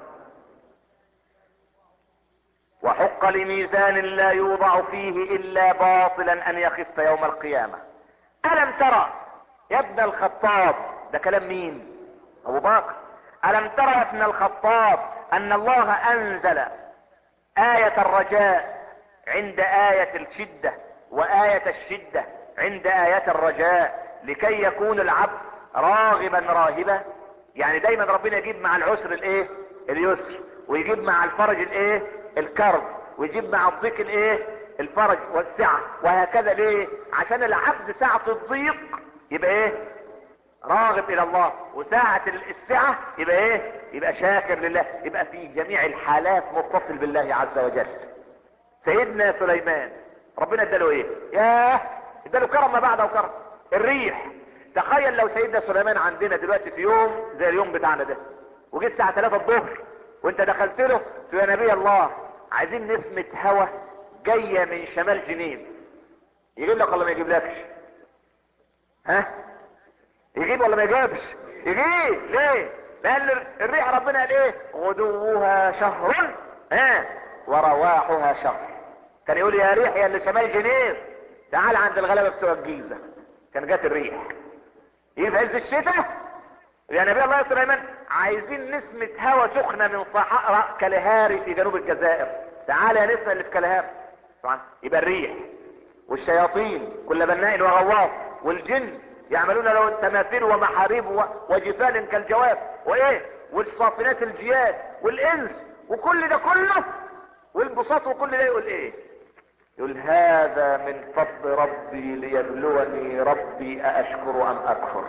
وحق لميزان لا يوضع فيه الا باطلا ان يخف يوم القيامة الم ترى يا ابن الخطاب ده كلام مين ابو بكر الم ترى يا ابن الخطاب ان الله انزل آية الرجاء عند آية الشدة وآية الشدة عند آية الرجاء لكي يكون العبد راغبا راهبا يعني دايما ربنا يجيب مع العسر الايه اليسر ويجيب مع الفرج الايه الكرب ويجيب مع الضيق الايه الفرج والسعة وهكذا ليه عشان العبد ساعة الضيق يبقى ايه راغب الى الله وساعة السعة يبقى ايه يبقى شاكر لله يبقى في جميع الحالات متصل بالله عز وجل سيدنا سليمان ربنا اداله ايه ياه اداله كرم ما بعده كرم الريح تخيل لو سيدنا سليمان عندنا دلوقتي في يوم زي اليوم بتاعنا ده وجيت الساعة 3 الظهر وانت دخلت له يا نبي الله عايزين نسمة هوا جاية من شمال جنين يجيب لك ولا ما يجيبلكش ها يجيب ولا ما يجيبش يجيب ليه لان الريح ربنا قال ايه غدوها شهر ها ورواحها شهر كان يقول يا ريح يا اللي شمال جنين تعال عند الغلبة بتوع الجيزة كان جات الريح يجي في عز الشتاء يا نبي الله يا سليمان عايزين نسمة هوا سخنة من صحراء كالهاري في جنوب الجزائر تعال يا نسمة اللي في كالهاري طبعا يبقى الريح والشياطين كل بناء وغواص والجن يعملون له التماثيل ومحاريب وجفال كالجواب وايه والصافنات الجياد والانس وكل ده كله والبساط وكل ده يقول ايه يقول هذا من فضل ربي ليبلوني ربي أأشكر أم أكفر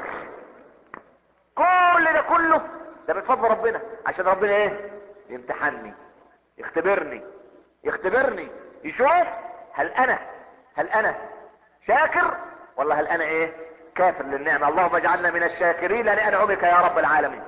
كل ده كله ده من فضل ربنا عشان ربنا ايه يمتحني يختبرني يختبرني يشوف هل انا هل انا شاكر ولا هل انا ايه كافر للنعمة اللهم اجعلنا من الشاكرين لانعمك يا رب العالمين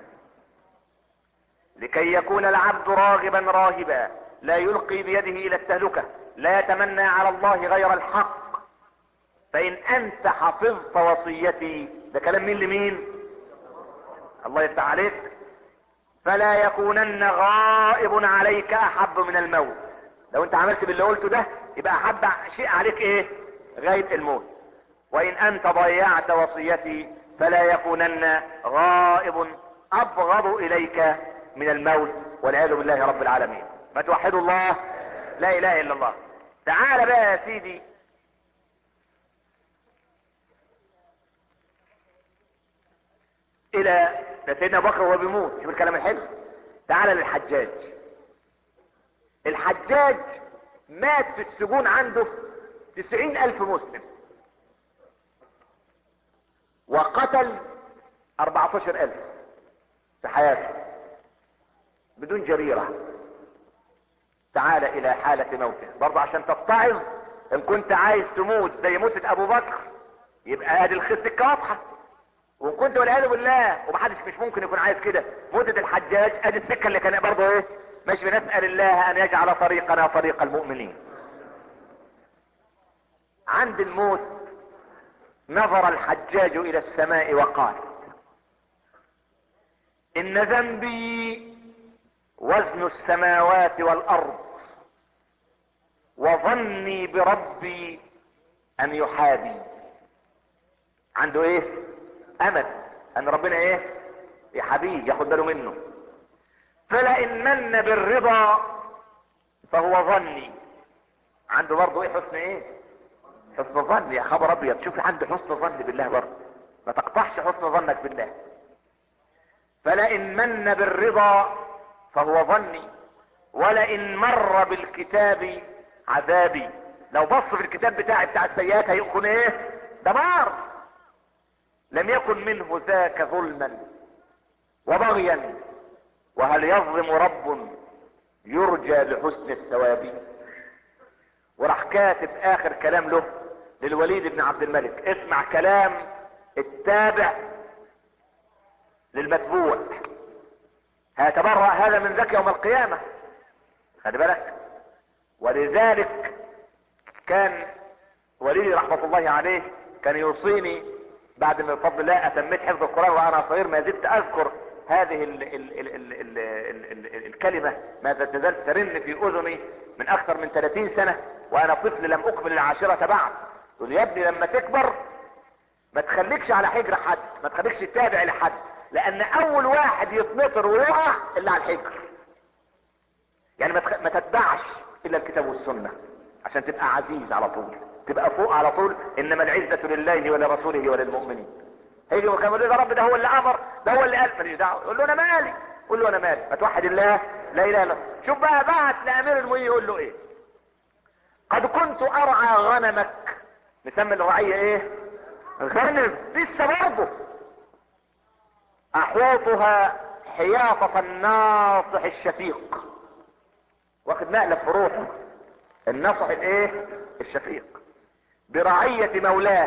لكي يكون العبد راغبا راهبا لا يلقي بيده الى التهلكة لا يتمنى على الله غير الحق فان انت حفظت وصيتي ده كلام مين لمين الله يفتح عليك فلا يكونن غائب عليك احب من الموت لو انت عملت باللي قلته ده يبقى احب شيء عليك ايه غاية الموت وان انت ضيعت وصيتي فلا يكونن غائب ابغض اليك من الموت والعياذ بالله رب العالمين ما توحدوا الله لا اله الا الله تعال بقى يا سيدي الى سيدنا بكر وهو بيموت شوف الكلام الحلو تعال للحجاج الحجاج مات في السجون عنده تسعين الف مسلم وقتل اربعتاشر الف في حياته بدون جريرة تعال الى حالة موته برضه عشان تتعظ ان كنت عايز تموت زي موتة ابو بكر يبقى ادي السكة واضحة وان كنت والعياذ بالله ومحدش مش ممكن يكون عايز كده موتة الحجاج ادي السكة اللي كان برضه ايه مش بنسأل الله ان يجعل طريقنا طريق المؤمنين عند الموت نظر الحجاج الى السماء وقال ان ذنبي وزن السماوات والارض وظني بربي ان يحابي عنده ايه امل ان ربنا ايه يحابيه ياخد باله منه فلئن من بالرضا فهو ظني عنده برضه ايه حسن ايه حسن ظن يا خبر ابيض شوف عنده حسن ظن بالله برضه ما تقطعش حسن ظنك بالله فلئن من بالرضا فهو ظني ولئن مر بالكتاب عذابي لو بص في الكتاب بتاعي بتاع السيئات هيكون ايه دمار لم يكن منه ذاك ظلما وبغيا وهل يظلم رب يرجى لحسن الثواب وراح كاتب اخر كلام له للوليد بن عبد الملك اسمع كلام التابع للمتبوع هيتبرأ هذا من ذاك يوم القيامة خلي بالك ولذلك كان وليدي رحمة الله عليه كان يوصيني بعد ما بفضل الله اتميت حفظ القرآن وانا صغير ما زلت اذكر هذه ال ال ال ال ال ال ال الكلمة ما تزال ترن في اذني من اكثر من 30 سنة وانا طفل لم اكمل العاشرة بعد يقول يا ابني لما تكبر ما تخليكش على حجر حد ما تخليكش تتابع لحد لان اول واحد يتنطر ويقع اللي على الحجر يعني ما, تخ... ما تتبعش الا الكتاب والسنة عشان تبقى عزيز على طول تبقى فوق على طول انما العزة لله ولرسوله وللمؤمنين هيجي وكان يقول يا رب ده هو اللي امر ده هو اللي قال ماليش دعوه يقول له انا مالي قول له انا مالي ما توحد الله لا اله الا شوف بقى بعت لامير المؤمنين يقول له ايه قد كنت ارعى غنمك نسمي الرعية ايه غنم لسه برضه احوطها حياطة الناصح الشفيق واخد مقلب في روحه الناصح الايه الشفيق برعية مولاه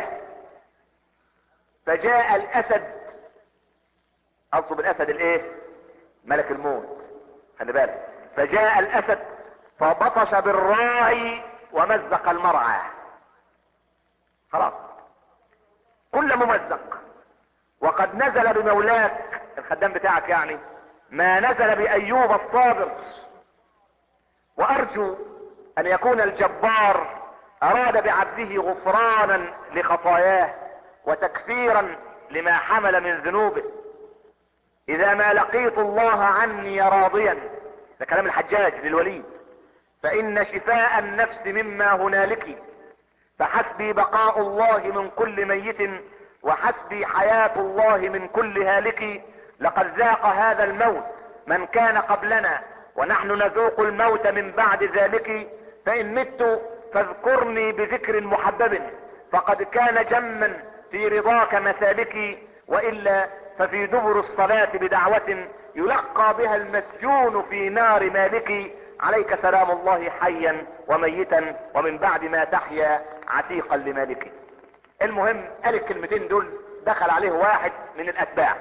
فجاء الاسد اصله بالاسد الايه ملك الموت خلي بالك فجاء الاسد فبطش بالراعي ومزق المرعى خلاص كل ممزق وقد نزل بمولاك الخدام بتاعك يعني ما نزل بايوب الصابر وارجو ان يكون الجبار اراد بعبده غفرانا لخطاياه وتكفيرا لما حمل من ذنوبه اذا ما لقيت الله عني راضيا ده كلام الحجاج للوليد فان شفاء النفس مما هنالك فحسبي بقاء الله من كل ميت وحسبي حياة الله من كل هالك لقد ذاق هذا الموت من كان قبلنا ونحن نذوق الموت من بعد ذلك فان مت فاذكرني بذكر محبب فقد كان جما في رضاك مسالكي والا ففي دبر الصلاة بدعوة يلقى بها المسجون في نار مالك عليك سلام الله حيا وميتا ومن بعد ما تحيا عتيقا لمالك المهم قال الكلمتين دول دخل عليه واحد من الاتباع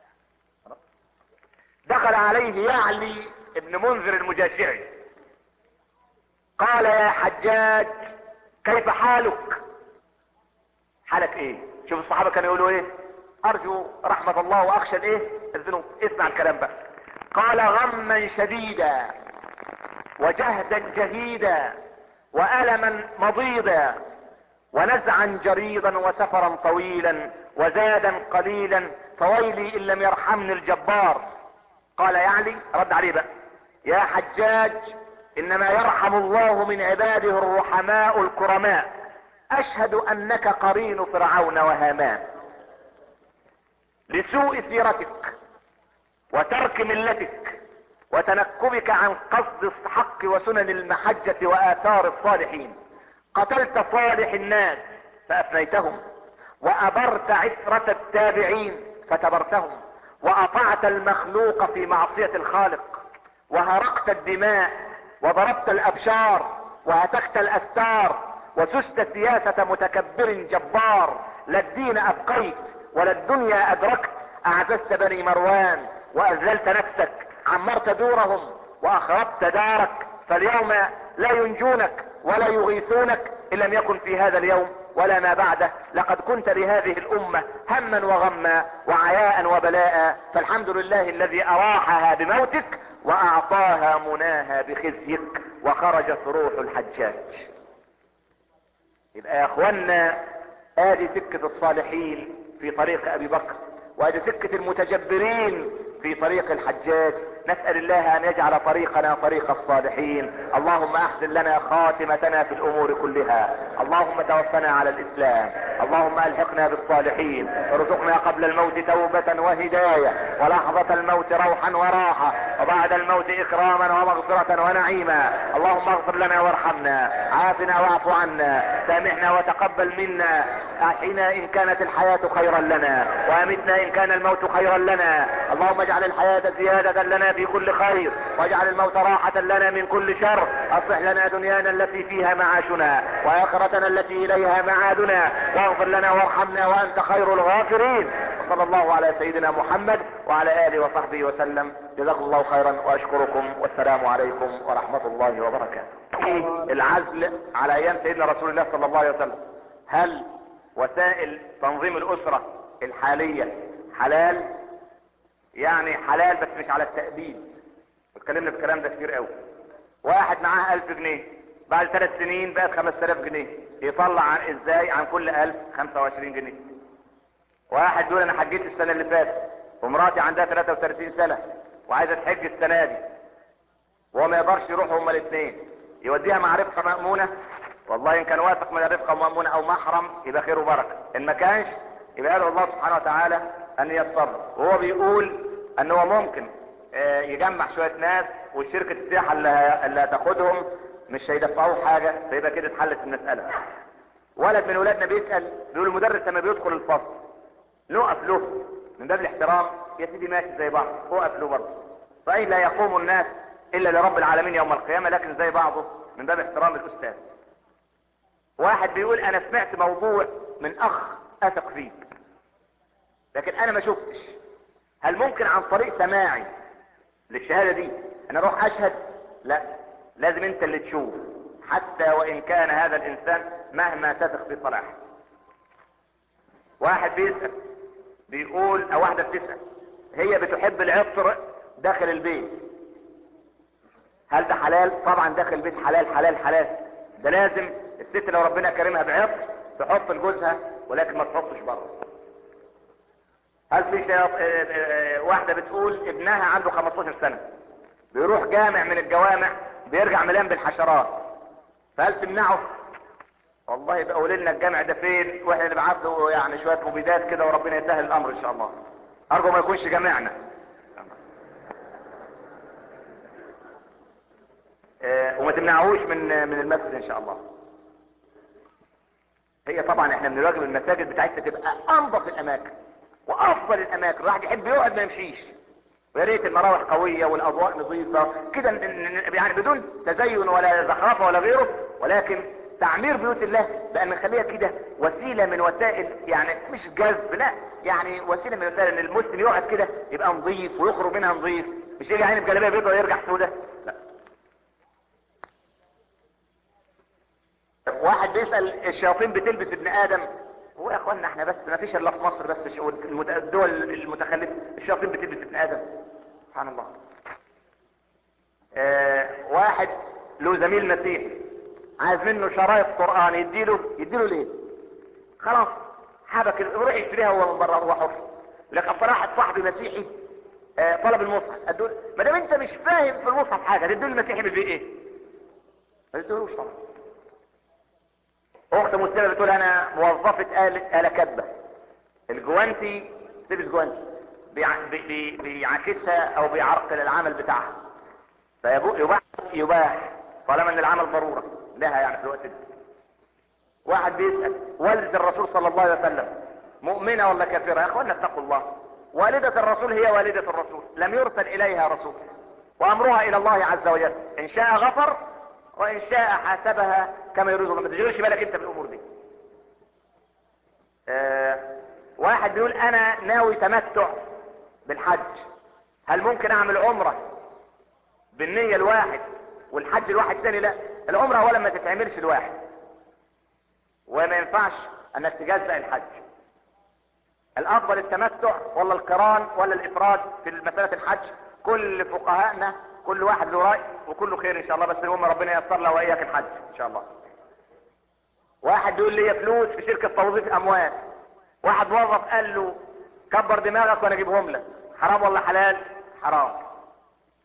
دخل عليه يعلي ابن منذر المجاشعي قال يا حجاج كيف حالك حالك ايه شوف الصحابة كانوا يقولوا ايه ارجو رحمة الله واخشى الايه الذنوب اسمع الكلام بقى قال غما شديدا وجهدا جهيدا والما مضيدا ونزعا جريدا وسفرا طويلا وزادا قليلا فويلي ان لم يرحمني الجبار قال يعلي رد عليه بقى يا حجاج انما يرحم الله من عباده الرحماء الكرماء اشهد انك قرين فرعون وهامان لسوء سيرتك وترك ملتك وتنكبك عن قصد الحق وسنن المحجة واثار الصالحين قتلت صالح الناس فافنيتهم وابرت عثرة التابعين فتبرتهم واطعت المخلوق في معصية الخالق وهرقت الدماء وضربت الابشار وهتكت الاستار وسست سياسة متكبر جبار لا الدين ابقيت ولا الدنيا ادركت اعززت بني مروان واذللت نفسك عمرت دورهم واخربت دارك فاليوم لا ينجونك ولا يغيثونك ان لم يكن في هذا اليوم ولا ما بعده لقد كنت لهذه الامة هما وغما وعياء وبلاء فالحمد لله الذي اراحها بموتك واعطاها مناها بخزيك وخرجت روح الحجاج يبقى يا اخوانا ادي سكة الصالحين في طريق ابي بكر وادي سكة المتجبرين في طريق الحجاج نسأل الله ان يجعل طريقنا طريق الصالحين اللهم احسن لنا خاتمتنا في الامور كلها اللهم توفنا على الاسلام اللهم الحقنا بالصالحين ارزقنا قبل الموت توبة وهداية ولحظة الموت روحا وراحة وبعد الموت اكراما ومغفرة ونعيما اللهم اغفر لنا وارحمنا عافنا واعف عنا سامحنا وتقبل منا احينا ان كانت الحياة خيرا لنا وامتنا ان كان الموت خيرا لنا اللهم اجعل الحياة زيادة لنا في كل خير واجعل الموت راحة لنا من كل شر اصلح لنا دنيانا التي فيها معاشنا واخرتنا التي اليها معادنا واغفر لنا وارحمنا وانت خير الغافرين وصلى الله على سيدنا محمد وعلى اله وصحبه وسلم جزاكم الله خيرا واشكركم والسلام عليكم ورحمة الله وبركاته العزل على ايام سيدنا رسول الله صلى الله عليه وسلم هل وسائل تنظيم الاسرة الحالية حلال يعني حلال بس مش على التأبيد اتكلمنا في الكلام ده كتير قوي واحد معاه الف جنيه بعد ثلاث سنين بقت خمس تلاف جنيه يطلع عن ازاي عن كل الف خمسة وعشرين جنيه واحد دول انا حجيت السنة اللي فاتت ومراتي عندها 33 سنة وعايزة تحج السنة دي وهو ما يقدرش يروح هما الاثنين يوديها مع رفقة مأمونة والله ان كان واثق من الرفقة مأمونة او محرم يبقى خير وبركة ان ما كانش يبقى يدعو الله سبحانه وتعالى ان ييسر وهو بيقول ان هو ممكن آه، يجمع شوية ناس وشركة السياحة اللي, اللي هتاخدهم مش هيدفعوه حاجة فيبقى كده اتحلت المسألة ولد من ولادنا بيسأل بيقول المدرس لما بيدخل الفصل نقف له من باب الاحترام يا سيدي ماشي زي بعض وقف له برضه صحيح لا يقوم الناس الا لرب العالمين يوم القيامة لكن زي بعضه من باب احترام الاستاذ واحد بيقول انا سمعت موضوع من اخ اثق فيك لكن انا ما شفتش هل ممكن عن طريق سماعي للشهادة دي انا اروح اشهد لا لازم انت اللي تشوف حتى وان كان هذا الانسان مهما تثق في صلاحه واحد بيسأل بيقول او واحدة بتسأل هي بتحب العطر داخل البيت هل ده حلال طبعا داخل البيت حلال حلال حلال ده لازم الست لو ربنا كرمها بعطر تحط لجوزها ولكن ما تحطش بره هل في شياط... اه اه واحدة بتقول ابنها عنده 15 سنة بيروح جامع من الجوامع بيرجع مليان بالحشرات فهل تمنعه والله يبقى قول لنا الجامع ده فين واحنا نبعت له يعني شوية مبيدات كده وربنا يسهل الامر ان شاء الله ارجو ما يكونش جامعنا اه وما تمنعوش من من المسجد ان شاء الله هي طبعا احنا بنراجع المساجد بتاعتنا تبقى انظف الاماكن وافضل الاماكن الواحد يحب يقعد ما يمشيش ويا ريت المراوح قويه والاضواء نظيفه كده يعني بدون تزين ولا زخرفه ولا غيره ولكن تعمير بيوت الله بان نخليها كده وسيله من وسائل يعني مش جذب لا يعني وسيله من وسائل ان المسلم يقعد كده يبقى نظيف ويخرج منها نظيف مش يجي عيني بجلابيه بيضاء ويرجع سودة لا واحد بيسال الشياطين بتلبس ابن ادم هو يا اخوانا احنا بس ما فيش الا في مصر بس الدول المتخلفه الشياطين بتلبس ابن ادم سبحان الله اه واحد له زميل مسيحي عايز منه شرايط قرآن يديله يديله ليه خلاص حبك يروح يشتريها هو من بره هو حر لكن واحد صاحبي مسيحي اه طلب المصحف ادول ما دام انت مش فاهم في المصحف حاجه تديله المسيحي بالبيت ايه ما تديلوش طبعا اخت مسلمه بتقول انا موظفه آلة آلة كاتبه الجوانتي تلبس جوانتي بيع... بي... بيعاكسها او بيعرقل العمل بتاعها فيباح يباح طالما ان العمل ضرورة لها يعني في الوقت ده واحد بيسأل والدة الرسول صلى الله عليه وسلم مؤمنة ولا كافرة يا اخوانا اتقوا الله والدة الرسول هي والدة الرسول لم يرسل اليها رسول وامرها الى الله عز وجل ان شاء غفر وان شاء حاسبها كما يريد الله ما تشغلش بالك انت بالامور دي آه واحد بيقول انا ناوي تمتع بالحج هل ممكن اعمل عمرة بالنية الواحد والحج الواحد تاني لا العمرة اولا ما تتعملش الواحد وما ينفعش انك تجزأ الحج الافضل التمتع ولا القران ولا الافراد في مسألة الحج كل فقهائنا كل واحد له رأي وكله خير ان شاء الله بس المهم ربنا ييسر له واياك الحج ان شاء الله واحد بيقول لي فلوس في شركة توظيف اموال واحد موظف قال له كبر دماغك وانا اجيبهم لك حرام ولا حلال حرام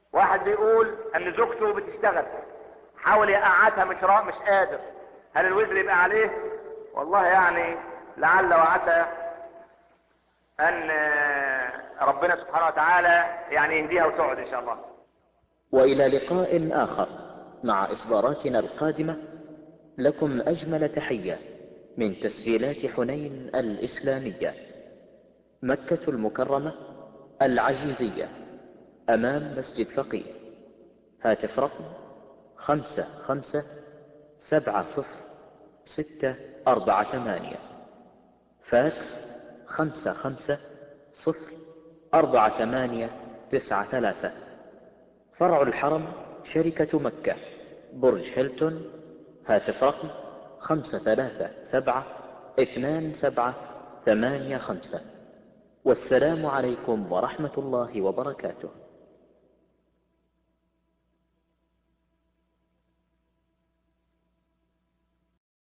واحد بيقول ان زوجته بتشتغل حاول يقعدها مش را مش قادر هل الوزر يبقى عليه والله يعني لعل وعسى ان ربنا سبحانه وتعالى يعني يهديها وتقعد ان شاء الله والى لقاء اخر مع اصداراتنا القادمة لكم اجمل تحية من تسجيلات حنين الاسلامية مكة المكرمة العزيزية امام مسجد فقيه هاتف رقم خمسة خمسة سبعة صفر ستة أربعة ثمانية فاكس خمسة خمسة صفر أربعة ثمانية تسعة ثلاثة فرع الحرم شركة مكة برج هيلتون هاتف رقم خمسة ثلاثة سبعة اثنان سبعة ثمانية خمسة والسلام عليكم ورحمة الله وبركاته